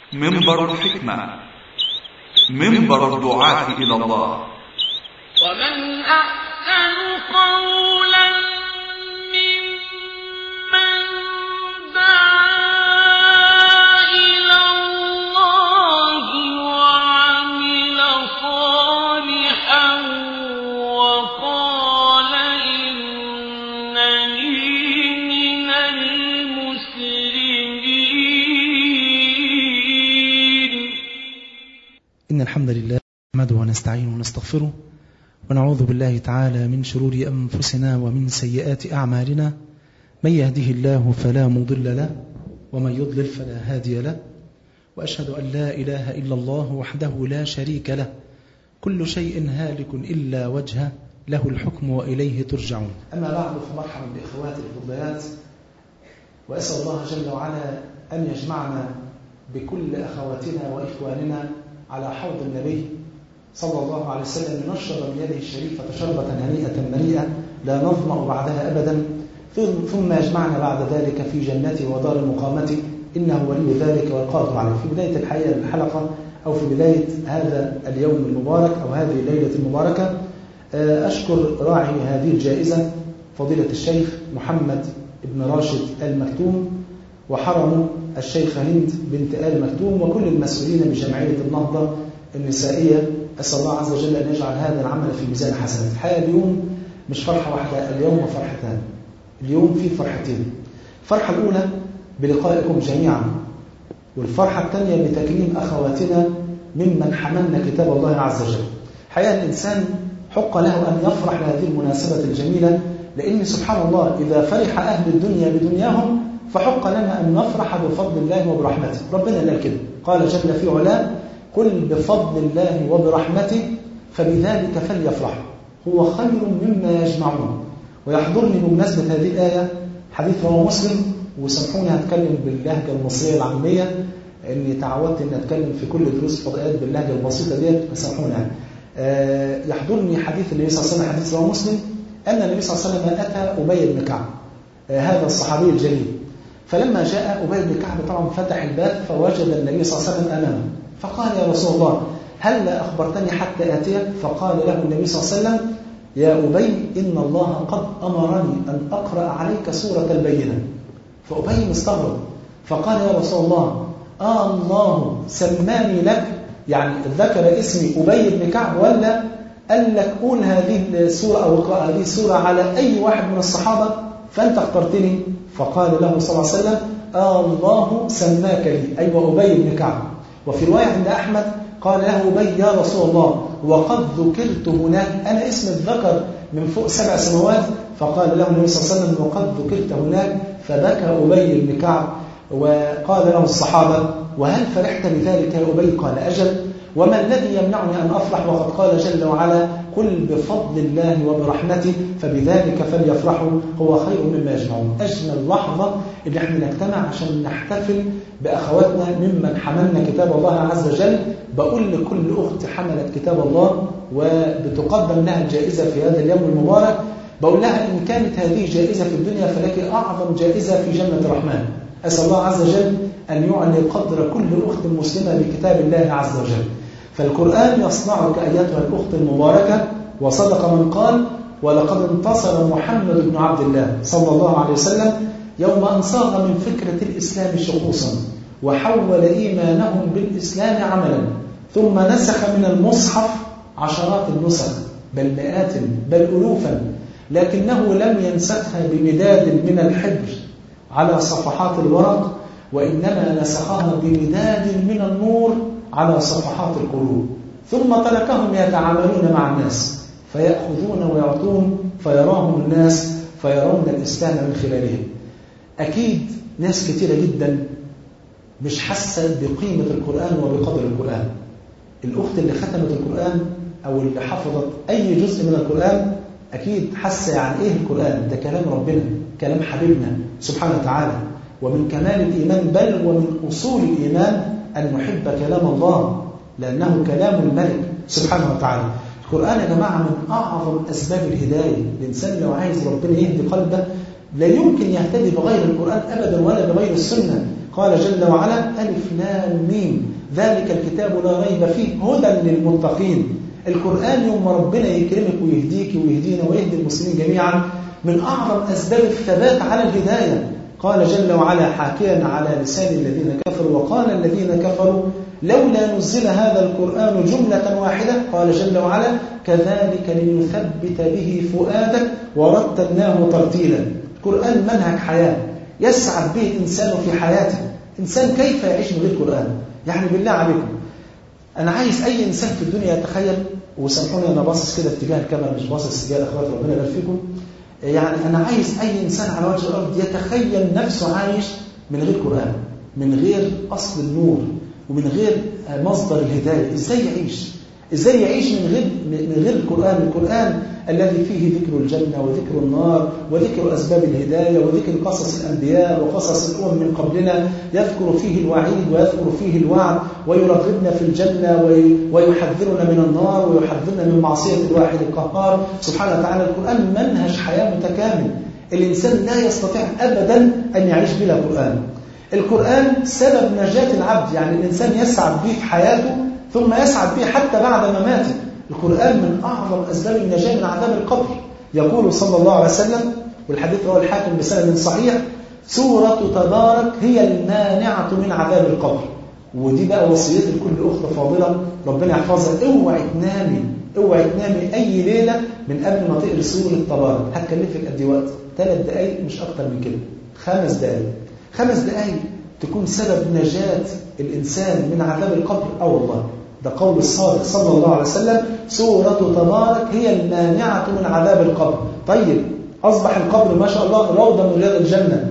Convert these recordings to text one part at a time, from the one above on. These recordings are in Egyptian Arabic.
منبر الحكمة منبر الدعاة إلى الله ومن أحسن قولا ممن دعا إلى الله وعمل صالحا وقال إنني من المسلمين إن الحمد لله نحمده ونستعينه ونستغفره ونعوذ بالله تعالى من شرور أنفسنا ومن سيئات أعمالنا من يهده الله فلا مضل له ومن يضلل فلا هادي له وأشهد أن لا إله إلا الله وحده لا شريك له كل شيء هالك إلا وجهه له الحكم وإليه ترجعون أما بعد فمرحبا بإخواتي الفضليات وأسأل الله جل وعلا أن يجمعنا بكل أخواتنا وإخواننا على حوض النبي صلى الله عليه وسلم لنشرب من يده الشريفة شربة هنيئة مريئة لا نظمأ بعدها أبدا ثم يجمعنا بعد ذلك في جنته ودار مقامته إنه ولي ذلك والقادر عليه في بداية الحقيقة الحلقة أو في بداية هذا اليوم المبارك أو هذه الليلة المباركة أشكر راعي هذه الجائزة فضيلة الشيخ محمد بن راشد المكتوم وحرم الشيخة هند بنت آل مكتوم وكل المسؤولين بجمعية النهضة النسائية أسأل الله عز وجل أن يجعل هذا العمل في ميزان حسنات الحقيقة اليوم مش فرحة واحدة اليوم فرحتان اليوم في فرحتين الفرحة الأولى بلقائكم جميعا والفرحة الثانية بتكريم أخواتنا ممن حملنا كتاب الله عز وجل حقيقة الإنسان حق له أن يفرح لهذه المناسبة الجميلة لأن سبحان الله إذا فرح أهل الدنيا بدنياهم فحق لنا أن نفرح بفضل الله وبرحمته ربنا قال كده قال جل في علاه قل بفضل الله وبرحمته فبذلك فليفرحوا هو خير مما يجمعون ويحضرني بمناسبة هذه الآية حديث رواه مسلم وسامحوني هتكلم باللهجة المصرية العامية اني تعودت ان اتكلم في كل دروس فضائيات باللهجة البسيطة ديت فسامحوني يعني. أه يحضرني حديث النبي صلى الله عليه وسلم حديث رواه مسلم ان النبي صلى الله عليه وسلم اتى ابي بن كعب أه هذا الصحابي الجليل فلما جاء ابي بن كعب طبعا فتح الباب فوجد النبي صلى الله عليه وسلم امامه فقال يا رسول الله هل أخبرتني حتى آتيك فقال له النبي صلى الله عليه وسلم يا أبي إن الله قد أمرني أن أقرأ عليك سورة البينة فأبي مستغرب فقال يا رسول الله آه الله سماني لك يعني ذكر اسمي أبي بن كعب ولا قال لك قول هذه السورة أو اقرأ هذه السورة على أي واحد من الصحابة فأنت اخترتني فقال له صلى الله عليه وسلم آه الله سماك لي أي أيوة أبي بن كعب وفي رواية عند أحمد قال له أبي يا رسول الله وقد ذكرت هناك أنا اسم الذكر من فوق سبع سنوات فقال له النبي صلى الله عليه وسلم وقد ذكرت هناك فبكى أبي بن كعب وقال له الصحابة وهل فرحت بذلك يا أبي قال أجل وما الذي يمنعني أن أفرح وقد قال جل وعلا قل بفضل الله وبرحمته فبذلك فليفرحوا هو خير مما يجمعون أجمل لحظة اللي احنا نجتمع عشان نحتفل بأخواتنا ممن حملنا كتاب الله عز وجل بقول لكل أخت حملت كتاب الله وبتقدم لها الجائزة في هذا اليوم المبارك بقول لها إن كانت هذه جائزة في الدنيا فلك أعظم جائزة في جنة الرحمن أسأل الله عز وجل أن يعلي قدر كل أخت مسلمة بكتاب الله عز وجل فالقرآن يصنعك أيتها الأخت المباركة وصدق من قال ولقد انتصر محمد بن عبد الله صلى الله عليه وسلم يوم أن صاغ من فكرة الإسلام شخوصا وحول إيمانهم بالإسلام عملا ثم نسخ من المصحف عشرات النسخ بل مئات بل ألوفا لكنه لم ينسخها بمداد من الحبر على صفحات الورق وإنما نسخها بمداد من النور على صفحات القلوب ثم تركهم يتعاملون مع الناس فيأخذون ويعطون فيراهم الناس فيرون الإسلام من خلالهم أكيد ناس كثيرة جدا مش حاسة بقيمة القرآن وبقدر القرآن الأخت اللي ختمت القرآن أو اللي حفظت أي جزء من القرآن أكيد حاسة يعني إيه القرآن ده كلام ربنا كلام حبيبنا سبحانه وتعالى ومن كمال الإيمان بل ومن أصول الإيمان أن نحب كلام الله لأنه كلام الملك سبحانه وتعالى القرآن يا جماعة من أعظم أسباب الهداية الإنسان لو عايز ربنا يهدي قلبه لا يمكن يهتدي بغير القرآن أبدا ولا بغير السنة قال جل وعلا ألف لام ميم ذلك الكتاب لا ريب فيه هدى للمتقين القرآن يوم ما ربنا يكرمك ويهديك ويهدينا ويهدي المسلمين جميعا من أعظم أسباب الثبات على الهداية قال جل وعلا حاكيا على لسان الذين كفروا وقال الذين كفروا لولا نزل هذا القرآن جملة واحدة قال جل وعلا كذلك لنثبت به فؤادك ورتلناه ترتيلا القرآن منهج حياة يسعد به الإنسان في حياته إنسان كيف يعيش من غير قرآن يعني بالله عليكم أنا عايز أي إنسان في الدنيا يتخيل وسامحوني أنا باصص كده اتجاه الكاميرا مش باصص اتجاه الأخوات ربنا يبارك فيكم يعني أنا عايز أي إنسان على وجه الأرض يتخيل نفسه عايش من غير قرآن من غير أصل النور ومن غير مصدر الهداية إزاي يعيش إزاي يعيش من غير من غير القرآن القرآن الذي فيه ذكر الجنة وذكر النار وذكر أسباب الهداية وذكر قصص الأنبياء وقصص الأمم من قبلنا يذكر فيه الوعيد ويذكر فيه الوعد ويرغبنا في الجنة ويحذرنا من النار ويحذرنا من معصية الواحد القهار سبحانه وتعالى القرآن منهج حياة متكامل الإنسان لا يستطيع أبدا أن يعيش بلا قرآن القرآن سبب نجاة العبد يعني الإنسان يسعد به في حياته ثم يسعد به حتى بعد مماته القرآن من أعظم أسباب النجاة من عذاب القبر يقول صلى الله عليه وسلم والحديث رواه الحاكم بسند صحيح سورة تبارك هي المانعة من عذاب القبر ودي بقى وصيتي لكل أخت فاضلة ربنا يحفظها اوعي تنامي اوعي تنامي أي ليلة من قبل ما تقري سورة تبارك هتكلفك قد وقت ثلاث دقايق مش أكتر من كده خمس دقايق خمس دقايق تكون سبب نجاة الإنسان من عذاب القبر أو والله ده قول الصادق صلى الله عليه وسلم سورة تبارك هي المانعة من عذاب القبر طيب أصبح القبر ما شاء الله روضة من رياض الجنة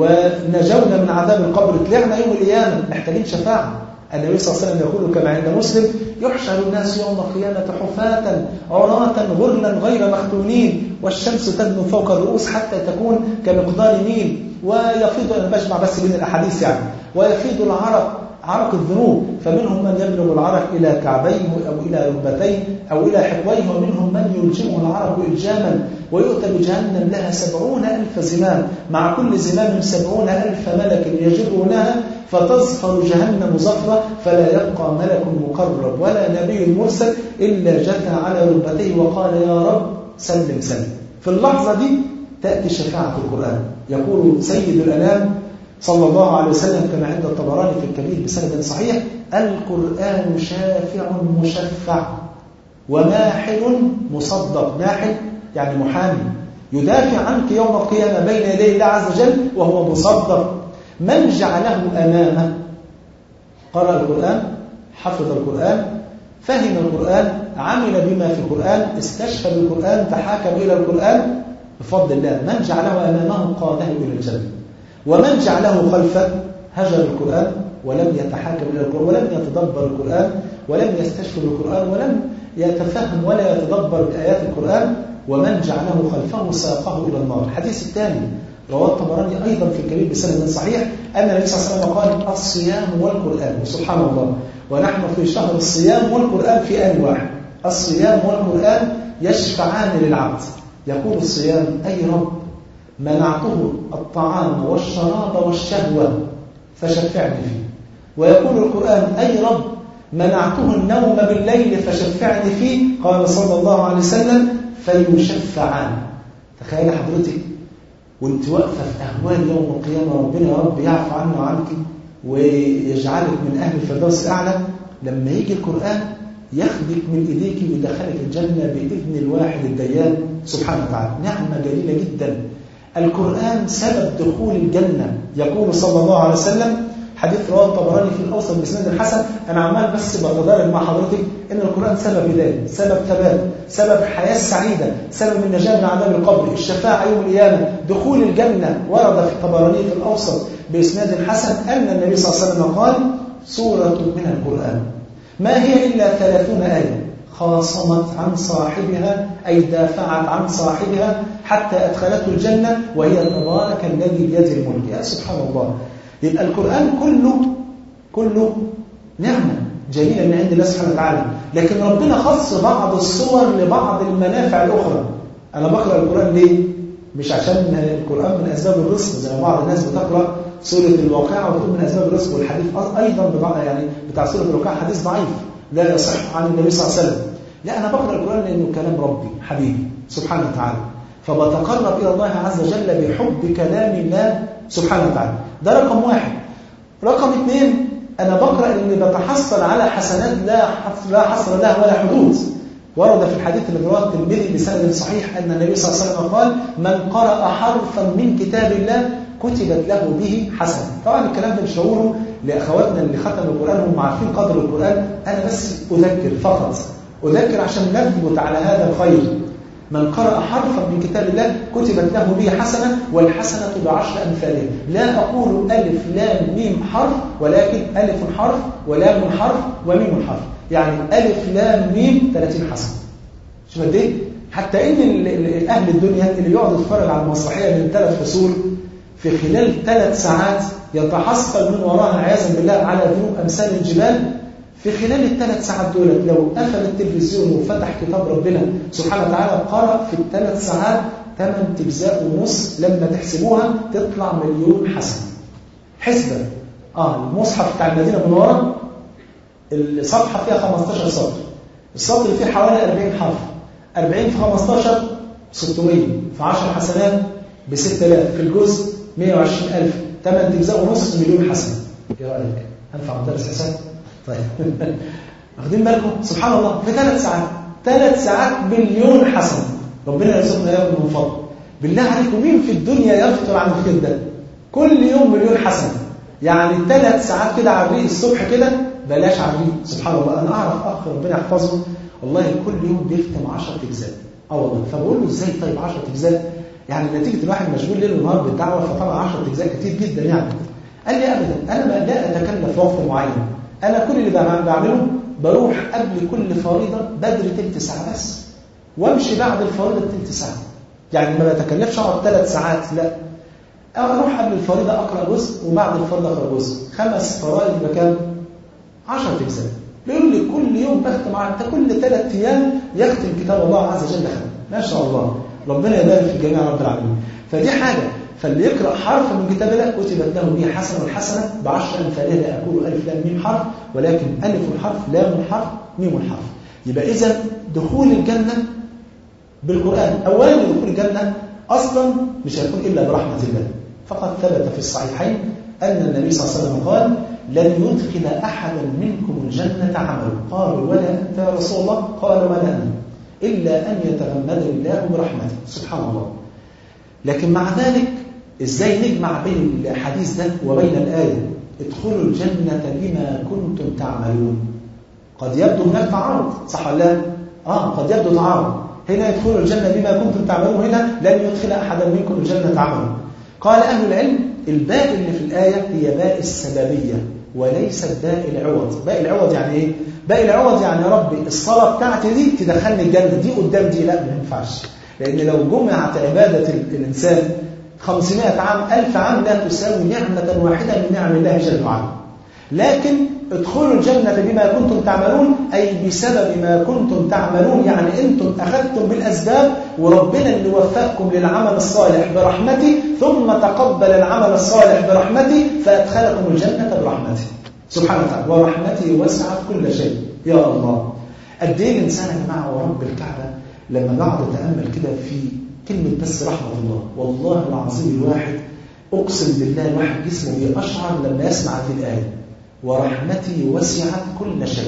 ونجونا من عذاب القبر طلعنا يوم القيامة محتاجين شفاعة النبي صلى الله عليه وسلم يقول كما عند مسلم يحشر الناس يوم القيامة حفاة عراة غرلا غير مختونين والشمس تدنو فوق الرؤوس حتى تكون كمقدار ميل ويفيض أنا بجمع بس بين الأحاديث يعني ويفيض العرق عرق الذنوب فمنهم من يبلغ العرق إلى كعبيه أو إلى ركبتيه أو إلى حقويه ومنهم من يلجمه العرق إلجاما ويؤتى بجهنم لها سبعون ألف زمام مع كل زمام سبعون ألف ملك يجرونها فتصفر جهنم زفرة فلا يبقى ملك مقرب ولا نبي مرسل إلا جثى على ركبتيه وقال يا رب سلم سلم في اللحظة دي تأتي شفاعة القرآن يقول سيد الأنام صلى الله عليه وسلم كما عند الطبراني في الكبير بسند صحيح القرآن شافع مشفع وماحل مصدق ماحل يعني محامي يدافع عنك يوم القيامة بين يدي الله عز وجل وهو مصدق من جعله أمامه قرأ القرآن حفظ القرآن فهم القرآن عمل بما في القرآن استشهد القرآن تحاكم إلى القرآن بفضل الله من جعله أمامه قاده إلى الجنة ومن جعله خلفه هجر القرآن ولم يتحاكم إلى القرآن ولم يتدبر القرآن ولم يستشفر القرآن ولم يتفهم ولا يتدبر بآيات القرآن ومن جعله خلفه ساقه إلى النار الحديث الثاني رواه الطبراني أيضا في الكبير بسند صحيح أن النبي صلى الله عليه وسلم قال الصيام والقرآن وسبحان الله ونحن في شهر الصيام والقرآن في آن واحد الصيام والقرآن يشفعان للعبد يقول الصيام أي رب منعته الطعام والشراب والشهوة فشفعني فيه ويقول القرآن أي رب منعته النوم بالليل فشفعني فيه قال صلى الله عليه وسلم فيشفعان تخيل حضرتك وانت واقفة في أهوال يوم القيامة ربنا يا رب يعفو عنا وعنك ويجعلك من أهل الفردوس الأعلى لما يجي القرآن ياخدك من إيديك ويدخلك الجنة بإذن الواحد الديان سبحانه وتعالى نعمة جليلة جدا القرآن سبب دخول الجنة يقول صلى الله عليه وسلم حديث رواه الطبراني في الأوسط بسند الحسن أنا عمال بس بتدرب مع حضرتك إن القرآن سبب هداية سبب ثبات سبب حياة سعيدة سبب النجاة من عذاب القبر الشفاعة يوم القيامة دخول الجنة ورد في الطبراني في الأوسط بإسناد الحسن أن النبي صلى الله عليه وسلم قال سورة من القرآن ما هي إلا ثلاثون آية خاصمت عن صاحبها أي دافعت عن صاحبها حتى أدخلته الجنة وهي تبارك الذي بيده الملك يا سبحان الله يبقى القرآن كله كله نعمة جميلة من عند الله سبحانه وتعالى لكن ربنا خص بعض الصور لبعض المنافع الأخرى أنا بقرأ القرآن ليه؟ مش عشان القرآن من أسباب الرزق زي ما بعض الناس بتقرأ سورة الواقعة وتقول من أسباب الرزق والحديث أيضا بضع يعني بتاع سورة الواقعة حديث ضعيف لا يصح عن النبي صلى الله عليه وسلم لا أنا بقرأ القرآن لأنه كلام ربي حبيبي سبحانه وتعالى فبتقرب إلى الله عز وجل بحب كلام الله سبحانه وتعالى ده رقم واحد رقم اثنين أنا بقرأ لأني بتحصل على حسنات لا لا حصر لها ولا حدود ورد في الحديث اللي رواه الترمذي بسند صحيح أن النبي صلى الله عليه وسلم قال من قرأ حرفا من كتاب الله كتبت له به حسنة طبعا الكلام ده مش هقوله لأخواتنا اللي ختموا القرآن هم عارفين قدر القرآن أنا بس أذكر فقط أذكر عشان نثبت على هذا الخير من قرأ حرفا من كتاب الله كتبت له به حسنة والحسنة بعشر أمثالها لا أقول ألف لام ميم حرف ولكن ألف حرف ولام حرف وميم حرف يعني ألف لام ميم 30 حسنة شوف قد إيه؟ حتى إن أهل الدنيا اللي يقعد يتفرج على المسرحية من ثلاث فصول في خلال ثلاث ساعات يتحصل من وراها عياذا بالله على ذنوب أمثال الجبال في خلال الثلاث ساعات دول لو قفل التلفزيون وفتح كتاب ربنا سبحانه وتعالى قرأ في الثلاث ساعات ثمان تجزاء ونص لما تحسبوها تطلع مليون حسنة حسبة اه المصحف بتاع المدينة المنورة الصفحة فيها 15 سطر السطر فيه حوالي 40 حرف 40 في 15 600 في 10 حسنات ب 6000 في الجزء 120000 ثمان تجزاء ونص مليون حسنة ايه رأيك؟ هنفع مدرس حساب؟ طيب واخدين بالكم سبحان الله في ثلاث ساعات ثلاث ساعات مليون حسنة ربنا يرزقنا اياهم من فضله بالله عليكم مين في الدنيا يفطر عن الخير ده كل يوم مليون حسنة يعني ثلاث ساعات كده على الريق الصبح كده بلاش على الريق سبحان الله انا اعرف اخ ربنا يحفظه والله كل يوم بيختم 10 اجزاء اه والله فبقول له ازاي طيب 10 اجزاء يعني نتيجه الواحد مشغول ليل ونهار بالدعوه فطبعا 10 اجزاء كتير جدا يعني قال لي ابدا انا لا اتكلف وقت معين أنا كل اللي بعمله بروح قبل كل فريضة بدري تلت ساعة بس وامشي بعد الفريضة تلت ساعة يعني ما بتكلفش اقعد ثلاث ساعات لا اروح قبل الفريضة اقرا جزء وبعد الفريضة اقرا جزء خمس فرائض بكام 10 اجزاء بيقول لي كل يوم بختم انت كل ثلاث ايام يختم كتاب الله عز وجل ختم ما شاء الله ربنا يبارك في الجميع رب العالمين فدي حاجة فاللي يقرأ حرف من كتاب الله كتبت له به حسنة والحسنة بعشر أمثالها لا أقول ألف لام ميم حرف ولكن ألف حرف لام حرف ميم حرف يبقى إذا دخول الجنة بالقرآن أولا دخول الجنة أصلا مش هيكون إلا برحمة الله فقد ثبت في الصحيحين أن النبي صلى الله عليه وسلم قال لن يدخل أحدا منكم الجنة عمله قالوا ولا أنت يا رسول الله قال ولا أنا إلا أن يتغمدني الله برحمته سبحان الله لكن مع ذلك ازاي نجمع بين الحديث ده وبين الآية ادخلوا الجنة بما كنتم تعملون قد يبدو هناك تعارض صح ولا لا؟ اه قد يبدو تعارض هنا يدخلوا الجنة بما كنتم تعملون هنا لن يدخل أحدا منكم الجنة عمله قال أهل العلم الباء اللي في الآية هي باء السببية وليست باء العوض باء العوض يعني ايه؟ باء العوض يعني يا ربي الصلاة بتاعتي دي تدخلني الجنة دي قدام دي لا ما ينفعش لأن لو جمعت عبادة الإنسان 500 عام ألف عام لا تساوي نعمة واحدة من نعم الله جل وعلا لكن ادخلوا الجنة بما كنتم تعملون أي بسبب ما كنتم تعملون يعني أنتم أخذتم بالأسباب وربنا اللي وفقكم للعمل الصالح برحمته ثم تقبل العمل الصالح برحمته فأدخلكم الجنة برحمته سبحانه وتعالى ورحمته وسعت كل شيء يا الله قد ايه الإنسان يا جماعة ورب الكعبة لما بقعد أتأمل كده في كلمة بس رحمة الله والله العظيم الواحد أقسم بالله الواحد جسمه بيقشعر لما يسمع في الآية ورحمتي وسعت كل شيء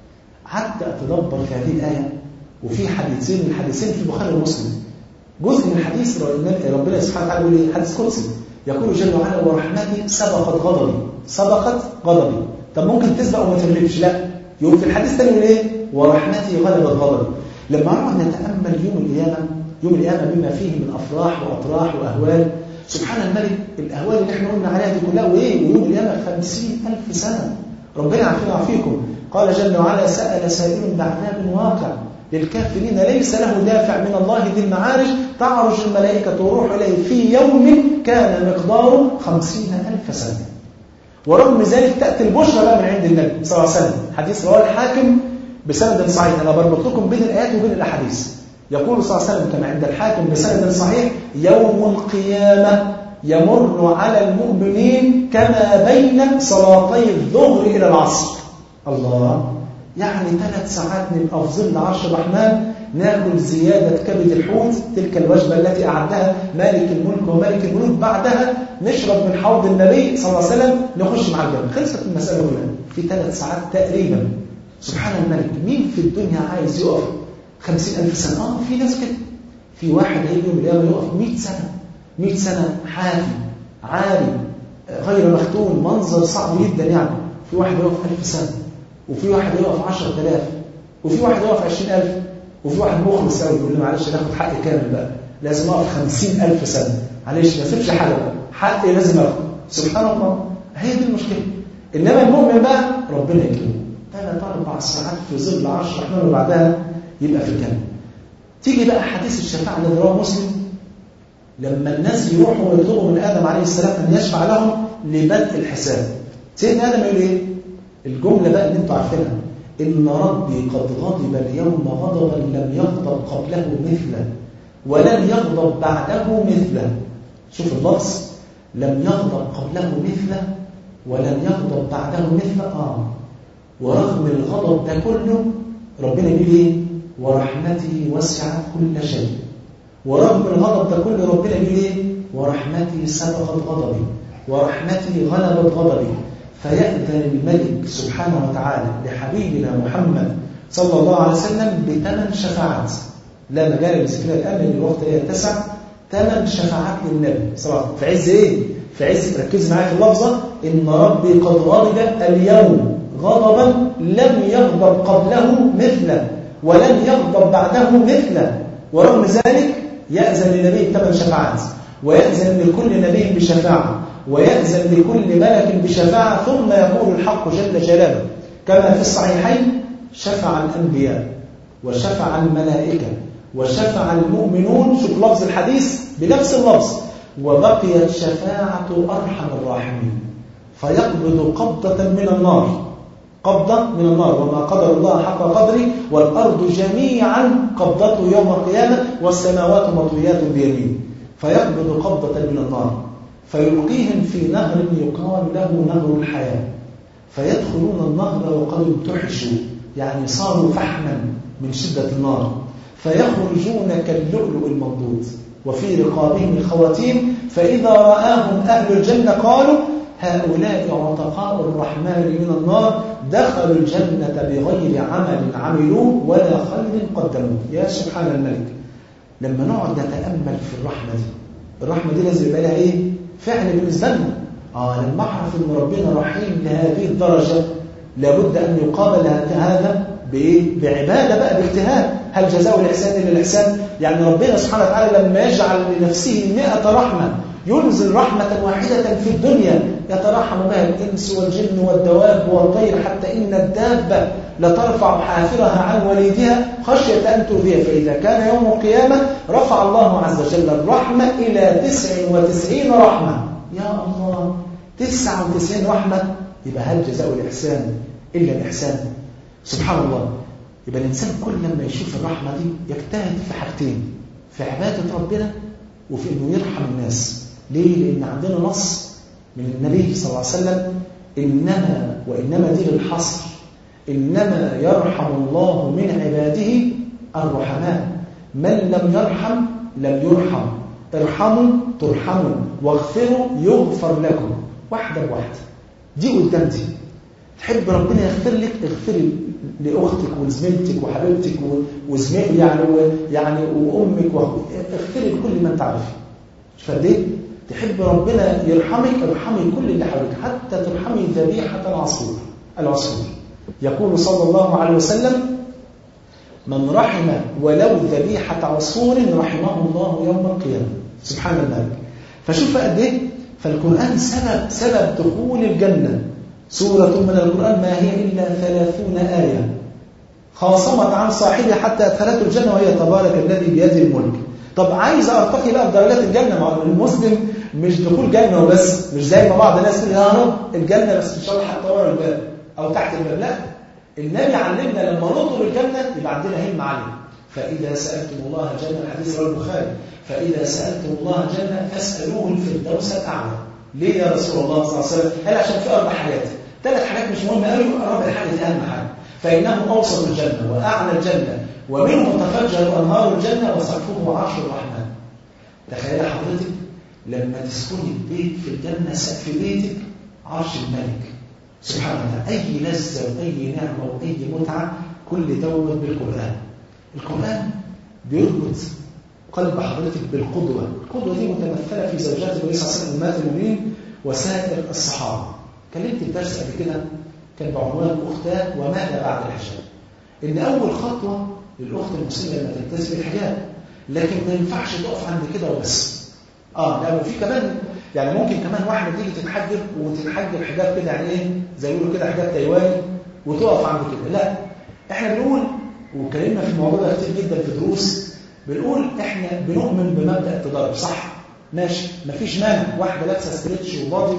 حتى أتدبر في هذه الآية وفي حديثين من حديثين في البخاري ومسلم جزء من الحديث ربنا سبحانه وتعالى يقول ايه حديث قدسي يقول جل وعلا ورحمتي سبقت غضبي سبقت غضبي طب ممكن تسبق وما تغلبش لا يقول في الحديث الثاني يقول ايه ورحمتي غلبت غضبي لما نقعد نتامل يوم القيامه يوم القيامه بما فيه من افراح واطراح واهوال سبحان الملك الاهوال اللي احنا قلنا عليها دي كلها وايه ويوم القيامه 50000 سنه ربنا يعافينا ويعافيكم قال جل وعلا سال سائل بعذاب واقع للكافرين ليس له دافع من الله ذي المعارج تعرج الملائكة والروح إليه في يوم كان مقداره خمسين ألف سنة ورغم ذلك تأتي البشرى بقى من عند النبي صلى الله عليه وسلم حديث رواه الحاكم بسند صحيح أنا بربط لكم بين الآيات وبين الأحاديث يقول صلى الله عليه وسلم كما عند الحاكم بسند صحيح يوم القيامة يمر على المؤمنين كما بين صلاتي الظهر إلى العصر الله يعني ثلاث ساعات نبقى في ظل عرش الرحمن ناكل زيادة كبد الحوت تلك الوجبة التي أعدها مالك الملك ومالك الملوك بعدها نشرب من حوض النبي صلى الله عليه وسلم نخش مع الجنة خلصت المسألة كلها في ثلاث ساعات تقريبا سبحان الملك مين في الدنيا عايز يقف خمسين ألف سنة آه في ناس كده في واحد هيجي يوم القيامة يقف 100 سنة 100 سنة حافي عالي غير مختون منظر صعب جدا يعني في واحد يقف 1000 سنة وفي واحد يقف 10000 وفي واحد يقف 20000 وفي واحد مخلص قوي يقول لي معلش ناخد حق كامل بقى لازم اقف 50000 سنة معلش ما اسيبش حاجة بقى حقي لازم اخد سبحان الله هي دي المشكلة انما المؤمن بقى ربنا يكرمه ثلاث اربع ساعات في ظل عرش الرحمن وبعدها يبقى في الجنة تيجي بقى حديث الشفاعة الذي رواه مسلم لما الناس يروحوا ويطلبوا من آدم عليه السلام أن يشفع لهم لبدء الحساب سيدنا آدم يقول إيه؟ الجملة بقى اللي أنتوا عارفينها إن ربي قد غضب اليوم غضبا لم يغضب قبله مثله ولن يغضب بعده مثله شوف اللفظ لم يغضب قبله مثله ولن يغضب بعده مثله آه ورغم الغضب ده كله ربنا يقول إيه؟ ورحمتي وسعت كل شيء ورغم الغضب ده كله ربنا يقول ايه ورحمتي سبقت غضبي ورحمتي غلبت غضبي فيأذن الملك سبحانه وتعالى لحبيبنا محمد صلى الله عليه وسلم بثمان شفاعات لا مجال لذكرها الآن لأن الوقت يتسع ثمان شفاعات للنبي صلى الله عليه وسلم في عز ايه؟ في عز ركز معايا في اللفظة إن ربي قد غضب اليوم غضبا لم يغضب قبله مثله ولن يغضب بعده مثله ورغم ذلك يأذن للنبي بثمان شفاعات ويأذن لكل نبي بشفاعة ويأذن لكل ملك بشفاعة ثم يقول الحق جل جلاله كما في الصحيحين شفع الأنبياء وشفع الملائكة وشفع المؤمنون شوف لفظ الحديث بنفس اللفظ وبقيت شفاعة أرحم الراحمين فيقبض قبضة من النار قبضة من النار وما قدر الله حق قدره والأرض جميعا قبضته يوم القيامة والسماوات مطويات بيمينه فيقبض قبضة من النار فيلقيهم في نهر يقال له نهر الحياة فيدخلون النهر وقد امتحشوا يعني صاروا فحما من شدة النار فيخرجون كاللؤلؤ المنضود وفي رقابهم الخواتيم فإذا رآهم أهل الجنة قالوا هؤلاء عتقاء الرحمن من النار دخلوا الجنة بغير عمل عملوه ولا خير قدموه يا سبحان الملك لما نقعد نتأمل في الرحمة دي الرحمة دي لازم يبقى لها إيه؟ فعل بالنسبة لنا آه لما أعرف إن ربنا رحيم لهذه الدرجة لابد أن يقابل هذا بإيه؟ بعبادة بقى باجتهاد هل جزاء الإحسان إلا الإحسان؟ يعني ربنا سبحانه وتعالى لما يجعل لنفسه مئة رحمة ينزل رحمة واحدة في الدنيا يترحم بها الإنس والجن والدواب والطير حتى إن الدابة لترفع حافرها عن وليدها خشية أن تؤذيه فإذا كان يوم القيامة رفع الله عز وجل الرحمة إلى تسع وتسعين رحمة يا الله تسع وتسعين رحمة يبقى هل جزاء الإحسان إلا الإحسان سبحان الله يبقى الإنسان كل لما يشوف الرحمة دي يجتهد في حاجتين في عبادة ربنا وفي أنه يرحم الناس ليه؟ لأن عندنا نص من النبي صلى الله عليه وسلم إنما وإنما دي للحصر إنما يرحم الله من عباده الرحماء من لم يرحم لم يرحم ارحموا ترحموا واغفروا يغفر لكم واحدة بواحدة دي قدام دي تحب ربنا يغفر لك اغفري لاختك وزميلتك وحبيبتك وزميل يعني يعني وامك اغفري لكل من تعرفي مش فاهم تحب ربنا يرحمك ارحمي كل اللي حواليك حتى ترحمي ذبيحة العصفور العصفور يقول صلى الله عليه وسلم من رحم ولو ذبيحة عصفور رحمه الله يوم القيامة سبحان الملك فشوف قد ايه فالقرآن سبب سبب دخول الجنة سورة من القرآن ما هي إلا ثلاثون آية خاصمت عن صاحبها حتى أدخلته الجنة وهي تبارك الذي بيده الملك طب عايز ارتقي بقى بدرجات الجنه مع المسلم مش دخول جنه وبس مش زي ما بعض الناس تقول يا رب الجنه بس ان شاء الله حتى ورا الباب او تحت الباب لا النبي علمنا لما نطلب الجنه يبقى عندنا همه عاليه فإذا سألتم الله الجنة الحديث رواه البخاري فإذا سألتم الله الجنة فاسألوه الفردوس الأعلى ليه يا رسول الله صلى الله عليه وسلم؟ قال عشان في أربع حاجات ثلاث حاجات مش مهمة قوي رابع حاجة دي أهم حاجة فإنه أوسط الجنة وأعلى الجنة ومنه تفجر أنهار الجنة وسقفه عرش الرحمن تخيل حضرتك لما تسكني بيت في الجنة سقف بيتك عرش الملك سبحان الله أي لذة وأي نعمة وأي متعة كل دوت بالقرآن القرآن بيربط قلب حضرتك بالقدوة القدوة دي متمثلة في زوجات النبي صلى الله عليه وسلم أمهات المؤمنين وسائر الصحابة كلمت الدرس قبل كده كان بعنوان أختاه وماذا بعد الحجاب إن أول خطوة للأخت المسلمة لما تلتزم الحجاب لكن ما ينفعش تقف عند كده وبس اه لا وفي كمان يعني ممكن كمان واحده تيجي تتحجب وتتحجب حجاب كده يعني ايه زي يقولوا كده حجاب تايواني وتقف عند كده لا احنا بنقول واتكلمنا في الموضوع ده كتير جدا في دروس بنقول احنا بنؤمن بمبدا التدرج صح ماشي مفيش مانع واحده لابسه ستريتش وبادي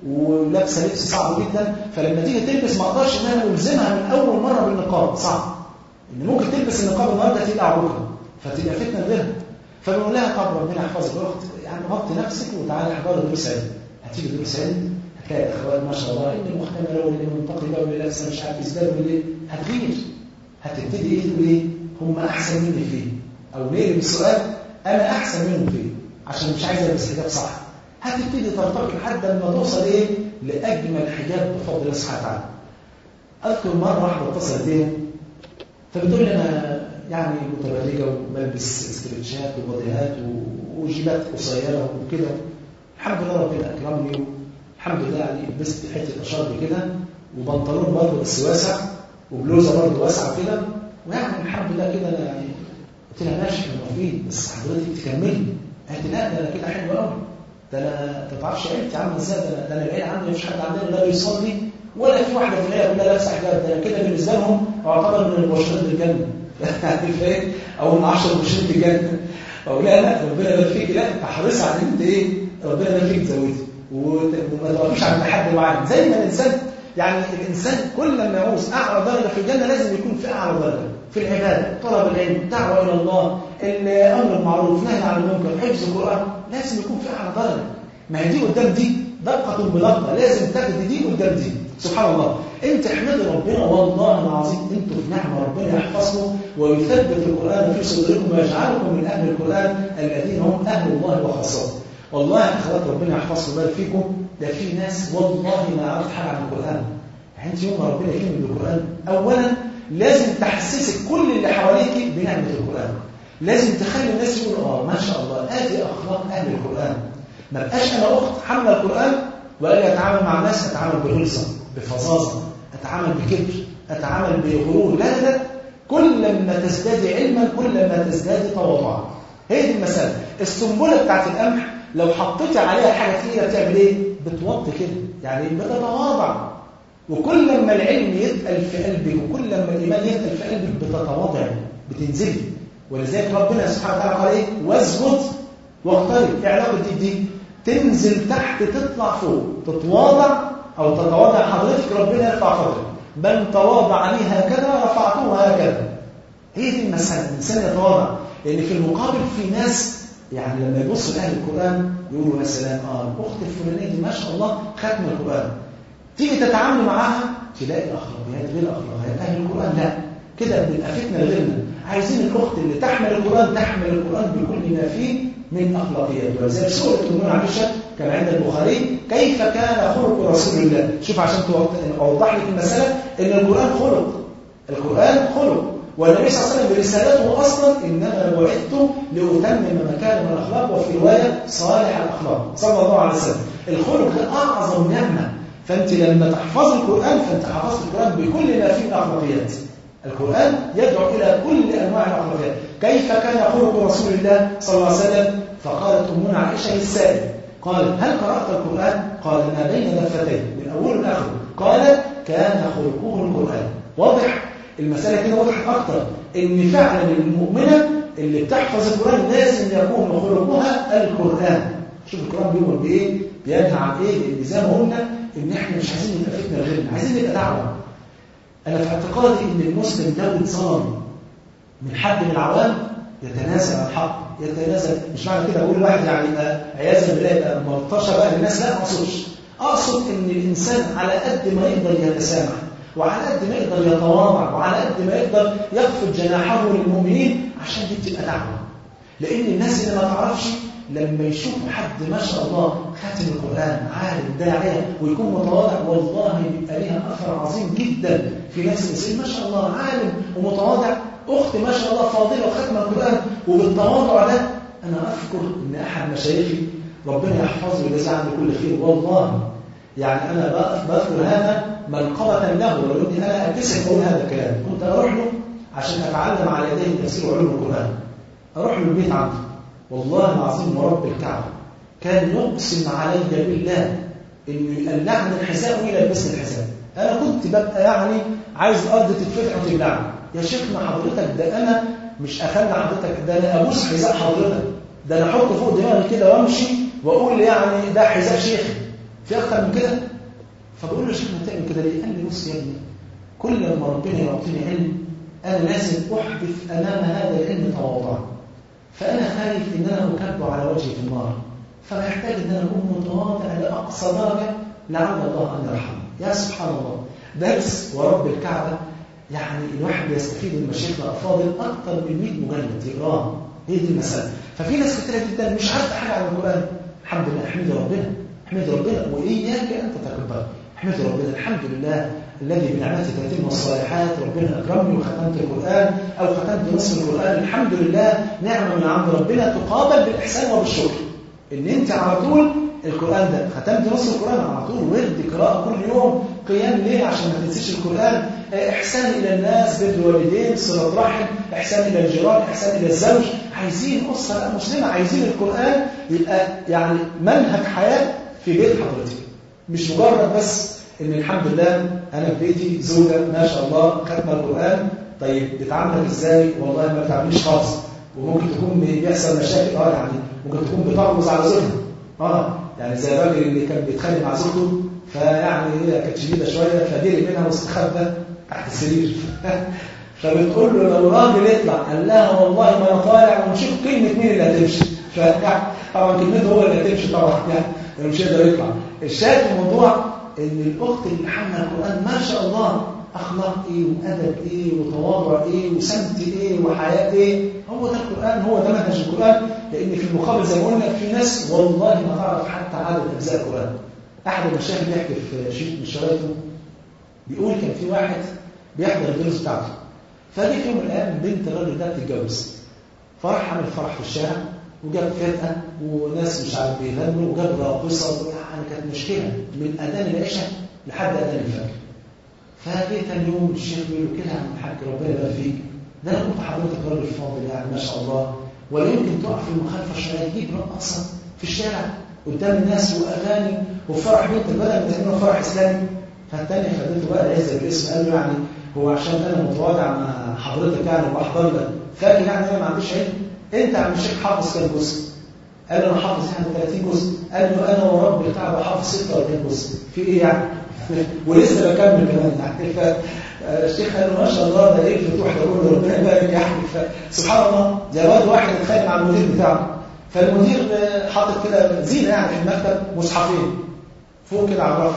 ولابسه لبس صعب جدا فلما تيجي تلبس ما اقدرش ان انا الزمها من اول مره بالنقاب صعب ان ممكن تلبس النقاب النهارده تقلع بكره فتبقى فتنه غيرها فبنقول لها طب ربنا يحفظك يا اخت يعني غطي نفسك وتعالي احضري دروس علم هتيجي دروس علم هتلاقي الاخوات ما شاء الله اللي محتمله واللي منتقده واللي لابسه مش عارف ازاي واللي هتغير هتبتدي ايه تقول ايه هم احسن مني فيه او نقلب السؤال انا احسن منهم فيه عشان مش عايز البس حجاب صح هتبتدي ترتقي لحد ما توصل ايه لاجمل حجاب بفضل الله سبحانه وتعالى اذكر مره واحده اتصلت بيا فبتقول لي انا يعني متبرجه وبلبس استرتشات وبوديهات وجيبات قصيره وكده الحمد لله ربنا اكرمني الحمد لله يعني لبست حته اشارب كده وبنطلون برضه بس واسع وبلوزه برضه واسعه كده ويعني الحمد لله كده انا يعني قلت لها ماشي احنا موافقين بس حضرتك تكملي قالت لي لا ده انا كده حلو قوي ده انا انت ما تعرفش عيلتي عامله ازاي ده انا ده انا العيله عندي مفيش حد عندنا لا بيصلي ولا في واحده في العيله كلها لابسه حجاب ده انا كده بالنسبه لهم اعتبر من المبشرين بالجنه فاهم او من 10 مبشرين بالجنه او لا لا ربنا يبارك فيك لا انت حريص على ان انت ايه ربنا يبارك فيك تزودي وما توقفيش عند حد معين زي ما الانسان يعني الانسان كل ما يعوز اعلى درجه في الجنه لازم يكون في اعلى درجه في العباده طلب العلم الدعوه الى الله الامر بالمعروف نهي عن المنكر حفظ القران لازم يكون في اعلى درجه ما هي دي قدام دي دقه بدقه لازم تاخد دي قدام دي سبحان الله انت احمدي ربنا والله العظيم انتوا في نعمه ربنا يحفظكم ويثبت القران في صدوركم ويجعلكم من اهل القران الذين هم اهل الله وخاصته والله يا اخوات ربنا يحفظكم ويبارك فيكم ده في ناس والله ما يعرف حاجه عن القران يعني انت يوم ما ربنا يكرمك بالقران اولا لازم تحسسك كل اللي حواليك بنعمه القران لازم تخلي الناس يقولوا اه ما شاء الله ادي اخلاق اهل القران ما بقاش انا اخت حامله القران واجي اتعامل مع الناس اتعامل بغلظه بفظاظه اتعامل بكبر اتعامل بغرور لا لا لا كل ما تزدادي علما كل ما تزدادي تواضعا هي دي المساله السنبله بتاعت القمح لو حطيتي عليها حاجه تقيله بتعمل ايه بتوطي كده يعني بتتواضع وكل ما العلم يتقل في قلبك وكل ما الايمان يتقل في قلبك بتتواضع بتنزلي ولذلك ربنا سبحانه وتعالى قال ايه واسجد واقترب ايه علاقه دي دي تنزل تحت تطلع فوق تتواضع او تتواضع حضرتك ربنا يرفع قدرك من تواضع لي هكذا رفعته هكذا هي دي المسألة الإنسان يتواضع لأن في المقابل في ناس يعني لما يبصوا لأهل القرآن يقولوا يا سلام اه الأخت الفلانية دي ما شاء الله ختم القرآن تيجي تتعامل معاها تلاقي الأخلاقيات غير الأخلاقيات أهل القرآن لا كده بنبقى فتنة غيرنا عايزين الأخت اللي تحمل القرآن تحمل القرآن بكل ما فيه من أخلاقيات ولذلك سورة المؤمنون عائشة كما عند البخاري كيف كان خلق رسول الله شوف عشان أوضح لك المسألة إن القرآن خلق القرآن خلق والنبي صلى الله عليه وسلم برسالته أصلا إنما بعثت لأتمم مكارم الأخلاق وفي رواية صالح الأخلاق صلى الله عليه وسلم الخلق ده أعظم نعمة فأنت لما تحفظ القرآن فأنت حفظت القرآن بكل ما فيه من أخلاقيات القرآن يدعو إلى كل أنواع الأخلاقيات كيف كان خلق رسول الله صلى الله عليه وسلم فقالت أمنا عائشة للسائل قالت هل قرأت القرآن؟ قال ما بين دفتين من أول لآخر قال كان خلقه القرآن واضح المسألة كده وضحت أكتر إن فعلا المؤمنة اللي بتحفظ القرآن لازم يكون خلقها القرآن شوف القرآن بيقول بإيه؟ بينهى عن إيه؟ لأن زي ما قلنا إن إحنا مش عايزين نبقى فتنة غيرنا عايزين نبقى دعوة أنا في اعتقادي إن المسلم ده اتظلم من حد من العوام يتنازل عن الحق يتنازل مش معنى كده بقول واحد يعني يبقى عياذا بالله يبقى ملطشه بقى للناس لا ما اقصدش اقصد ان الانسان على قد ما يقدر يتسامح وعلى قد ما يقدر يتواضع وعلى قد ما يقدر يخفض جناحه للمؤمنين عشان دي بتبقى دعوه لان الناس اللي ما تعرفش لما يشوفوا حد ما شاء الله خاتم القرآن عالم داعية ويكون متواضع والله بيبقى ليها أثر عظيم جدا في نفس الإنسان ما شاء الله عالم ومتواضع أخت ما شاء الله فاضلة وختم القرآن وبالتواضع ده أنا أذكر إن أحد مشايخي ربنا يحفظه ويجزاه عنه كل خير والله يعني أنا بذكر هذا منقبة له ولو إني أنا أتسف أقول هذا الكلام كنت أروح له عشان أتعلم على يديه تفسير علوم القرآن أروح له البيت عنده والله العظيم ورب الكعبة كان يقسم علي بالله انه يقلعني الحساب ويلبسني الحساب انا كنت ببقى يعني عايز الارض تتفتح وتبلعني يا شيخنا حضرتك ده انا مش اخلي حضرتك ده انا ابوس حذاء حضرتك ده انا احطه فوق دماغي كده وامشي واقول يعني ده حذاء شيخي في اكتر من كده فبقول له يا شيخنا تعمل كده ليه؟ قال لي بص يا ابني كل لما ربنا يعطيني علم انا لازم احدث امام هذا العلم تواضعا فأنا خايف إن أنا أكب على وجهي في النار فمحتاج إن أنا أكون متواضع لأقصى درجة لعل الله أن يرحمني يا سبحان الله درس ورب الكعبة يعني الواحد بيستفيد من مشايخنا الأفاضل أكثر من 100 مجلد يقراه هي دي المسألة ففي ناس كتيرة جدا مش عارفة حاجة عن القرآن الحمد لله احمد ربنا احمد ربنا وإياك أن تتكبر احمد ربنا الحمد لله الذي بنعمته تتم الصالحات ربنا أكرمني وختمت القرآن أو ختمت نصف القرآن الحمد لله نعمة من عند ربنا تقابل بالإحسان وبالشكر إن أنت على طول القرآن ده ختمت نصف القرآن على طول ورد قراءة كل يوم قيام ليل عشان ما تنسيش القرآن إحسان إلى الناس بر الوالدين صلة رحم إحسان إلى الجيران إحسان إلى الزوج عايزين أسرة مسلمة عايزين القرآن يبقى يعني منهج حياة في بيت حضرتك مش مجرد بس ان الحمد لله انا في بيتي زوجه ما شاء الله ختمه القران طيب بتعاملك ازاي والله ما بتعامليش خالص وممكن تكون بيحصل مشاكل اه يعني ممكن تكون بترمز على زوجها اه يعني زي الراجل اللي كان بيتخانق مع زوجته فيعني هي كانت شديده شويه فجري منها واستخبى تحت السرير فبتقول له لو راجل يطلع قال لها والله ما انا طالع ونشوف كلمه مين اللي هتمشي طبعا كلمته هو اللي هتمشي طبعا يعني مش هيقدر يطلع الشاهد في الموضوع ان الاخت اللي حامله القران ما شاء الله اخلاق ايه وادب ايه وتواضع ايه وسمت ايه وحياه ايه هو ده القران هو ده منهج القران لان في المقابل زي ما قلنا في ناس والله ما تعرف حتى عدد اجزاء القران احد المشايخ بيحكي في شيء من شرايطه بيقول كان في واحد بيحضر الدروس بتاعته فجي في يوم من الايام بنت الراجل ده بتتجوز فراح عمل فرح في الشارع وجاب فرقه وناس مش عارف بيغنوا وجاب راقصه يعني كانت مشكله من اذان العشاء لحد اذان الفجر فجيت اليوم الشيخ بيقول له كده يا عم الحاج ربنا يبارك فيك ده انا كنت حضرتك راجل فاضل يعني ما شاء الله ولا يمكن تقع في المخالفه شويه تجيب رقصه في الشارع قدام الناس واغاني وفرح بنت بدل ما تعملوا فرح اسلامي فالتاني خدته بقى العزه بالاسم قال له يعني هو عشان انا متواضع مع حضرتك يعني وبحضر لك فاكر يعني انا ما عنديش علم انت يا عم الشيخ حافظ كام جزء؟ قال له انا حافظ يعني 30 جزء قال له انا ورب الكعبه حافظ 46 جزء في ايه يعني؟ ولسه بكمل كمان يعني فالشيخ قال له ما شاء الله ده ايه الفتوح ده كله ربنا يبارك يعني فسبحان الله زي واد واحد اتخانق مع المدير بتاعه فالمدير حاطط كده زينه يعني في المكتب مصحفين فوق كده على الرف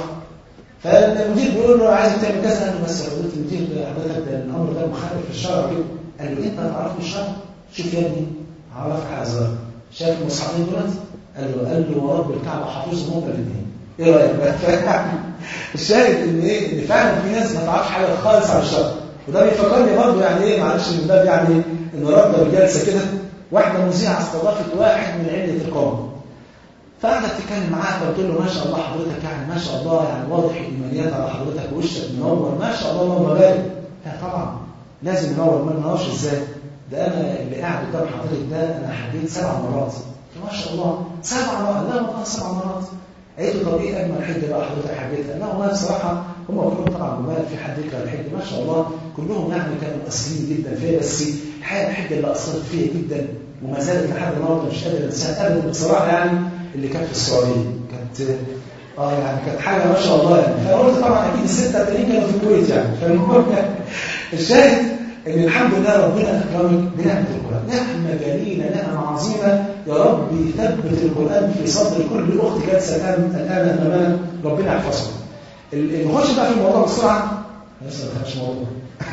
فالمدير بيقول له عايزك تعمل كذا قال له بس يا فضيله المدير حضرتك ده الامر ده مخالف في الشرع كده قال له انت تعرفني الشرع شوف يا ابني عرفك حاجه صغيره شايف المصحفين دولت قال له قال له ورب الكعبه حافظهم هما الاثنين ايه رايك بقى الشاهد ان ايه ان فعلا في ناس ما تعرفش حاجه خالص عن الشرع وده بيفكرني برضه يعني ايه معلش من باب يعني النهارده بجلسه كده واحده مذيعه استضافت واحد من عله القوم فقعدت تتكلم معاه فقلت له ما شاء الله حضرتك يعني ما شاء الله يعني واضح الايمانيات على حضرتك وشك منور ما شاء الله اللهم بارك لا طبعا لازم ننور ما ننورش ازاي ده انا اللي قاعد قدام حضرتك ده انا حبيت سبع مرات ما شاء الله سبع مرات لا والله سبع مرات قلت له طب ايه اجمل حجه بقى حضرتك حبيتها؟ لا والله بصراحه هم كلهم طبعا جمال في حد يكره الحجه ما شاء الله كلهم يعني كانوا مؤثرين جدا فيها بس الحقيقه الحجه اللي اثرت فيا جدا وما زالت لحد النهارده مش قادر انساها ابدا بصراحه يعني اللي كانت في السعوديه كانت اه يعني كانت حاجه ما شاء الله يعني فقلت طبعا اكيد السته التانيين كانوا في الكويت يعني فالمهم الشاهد ان الحمد لله ربنا اكرمك بنعمه القران نعمه جليله نعمه عظيمه يا رب يثبت القران في صدر كل اخت جالسه الان الان امامنا ربنا يحفظها ال- نخش بقى في الموضوع بسرعه لسه ما دخلش موضوع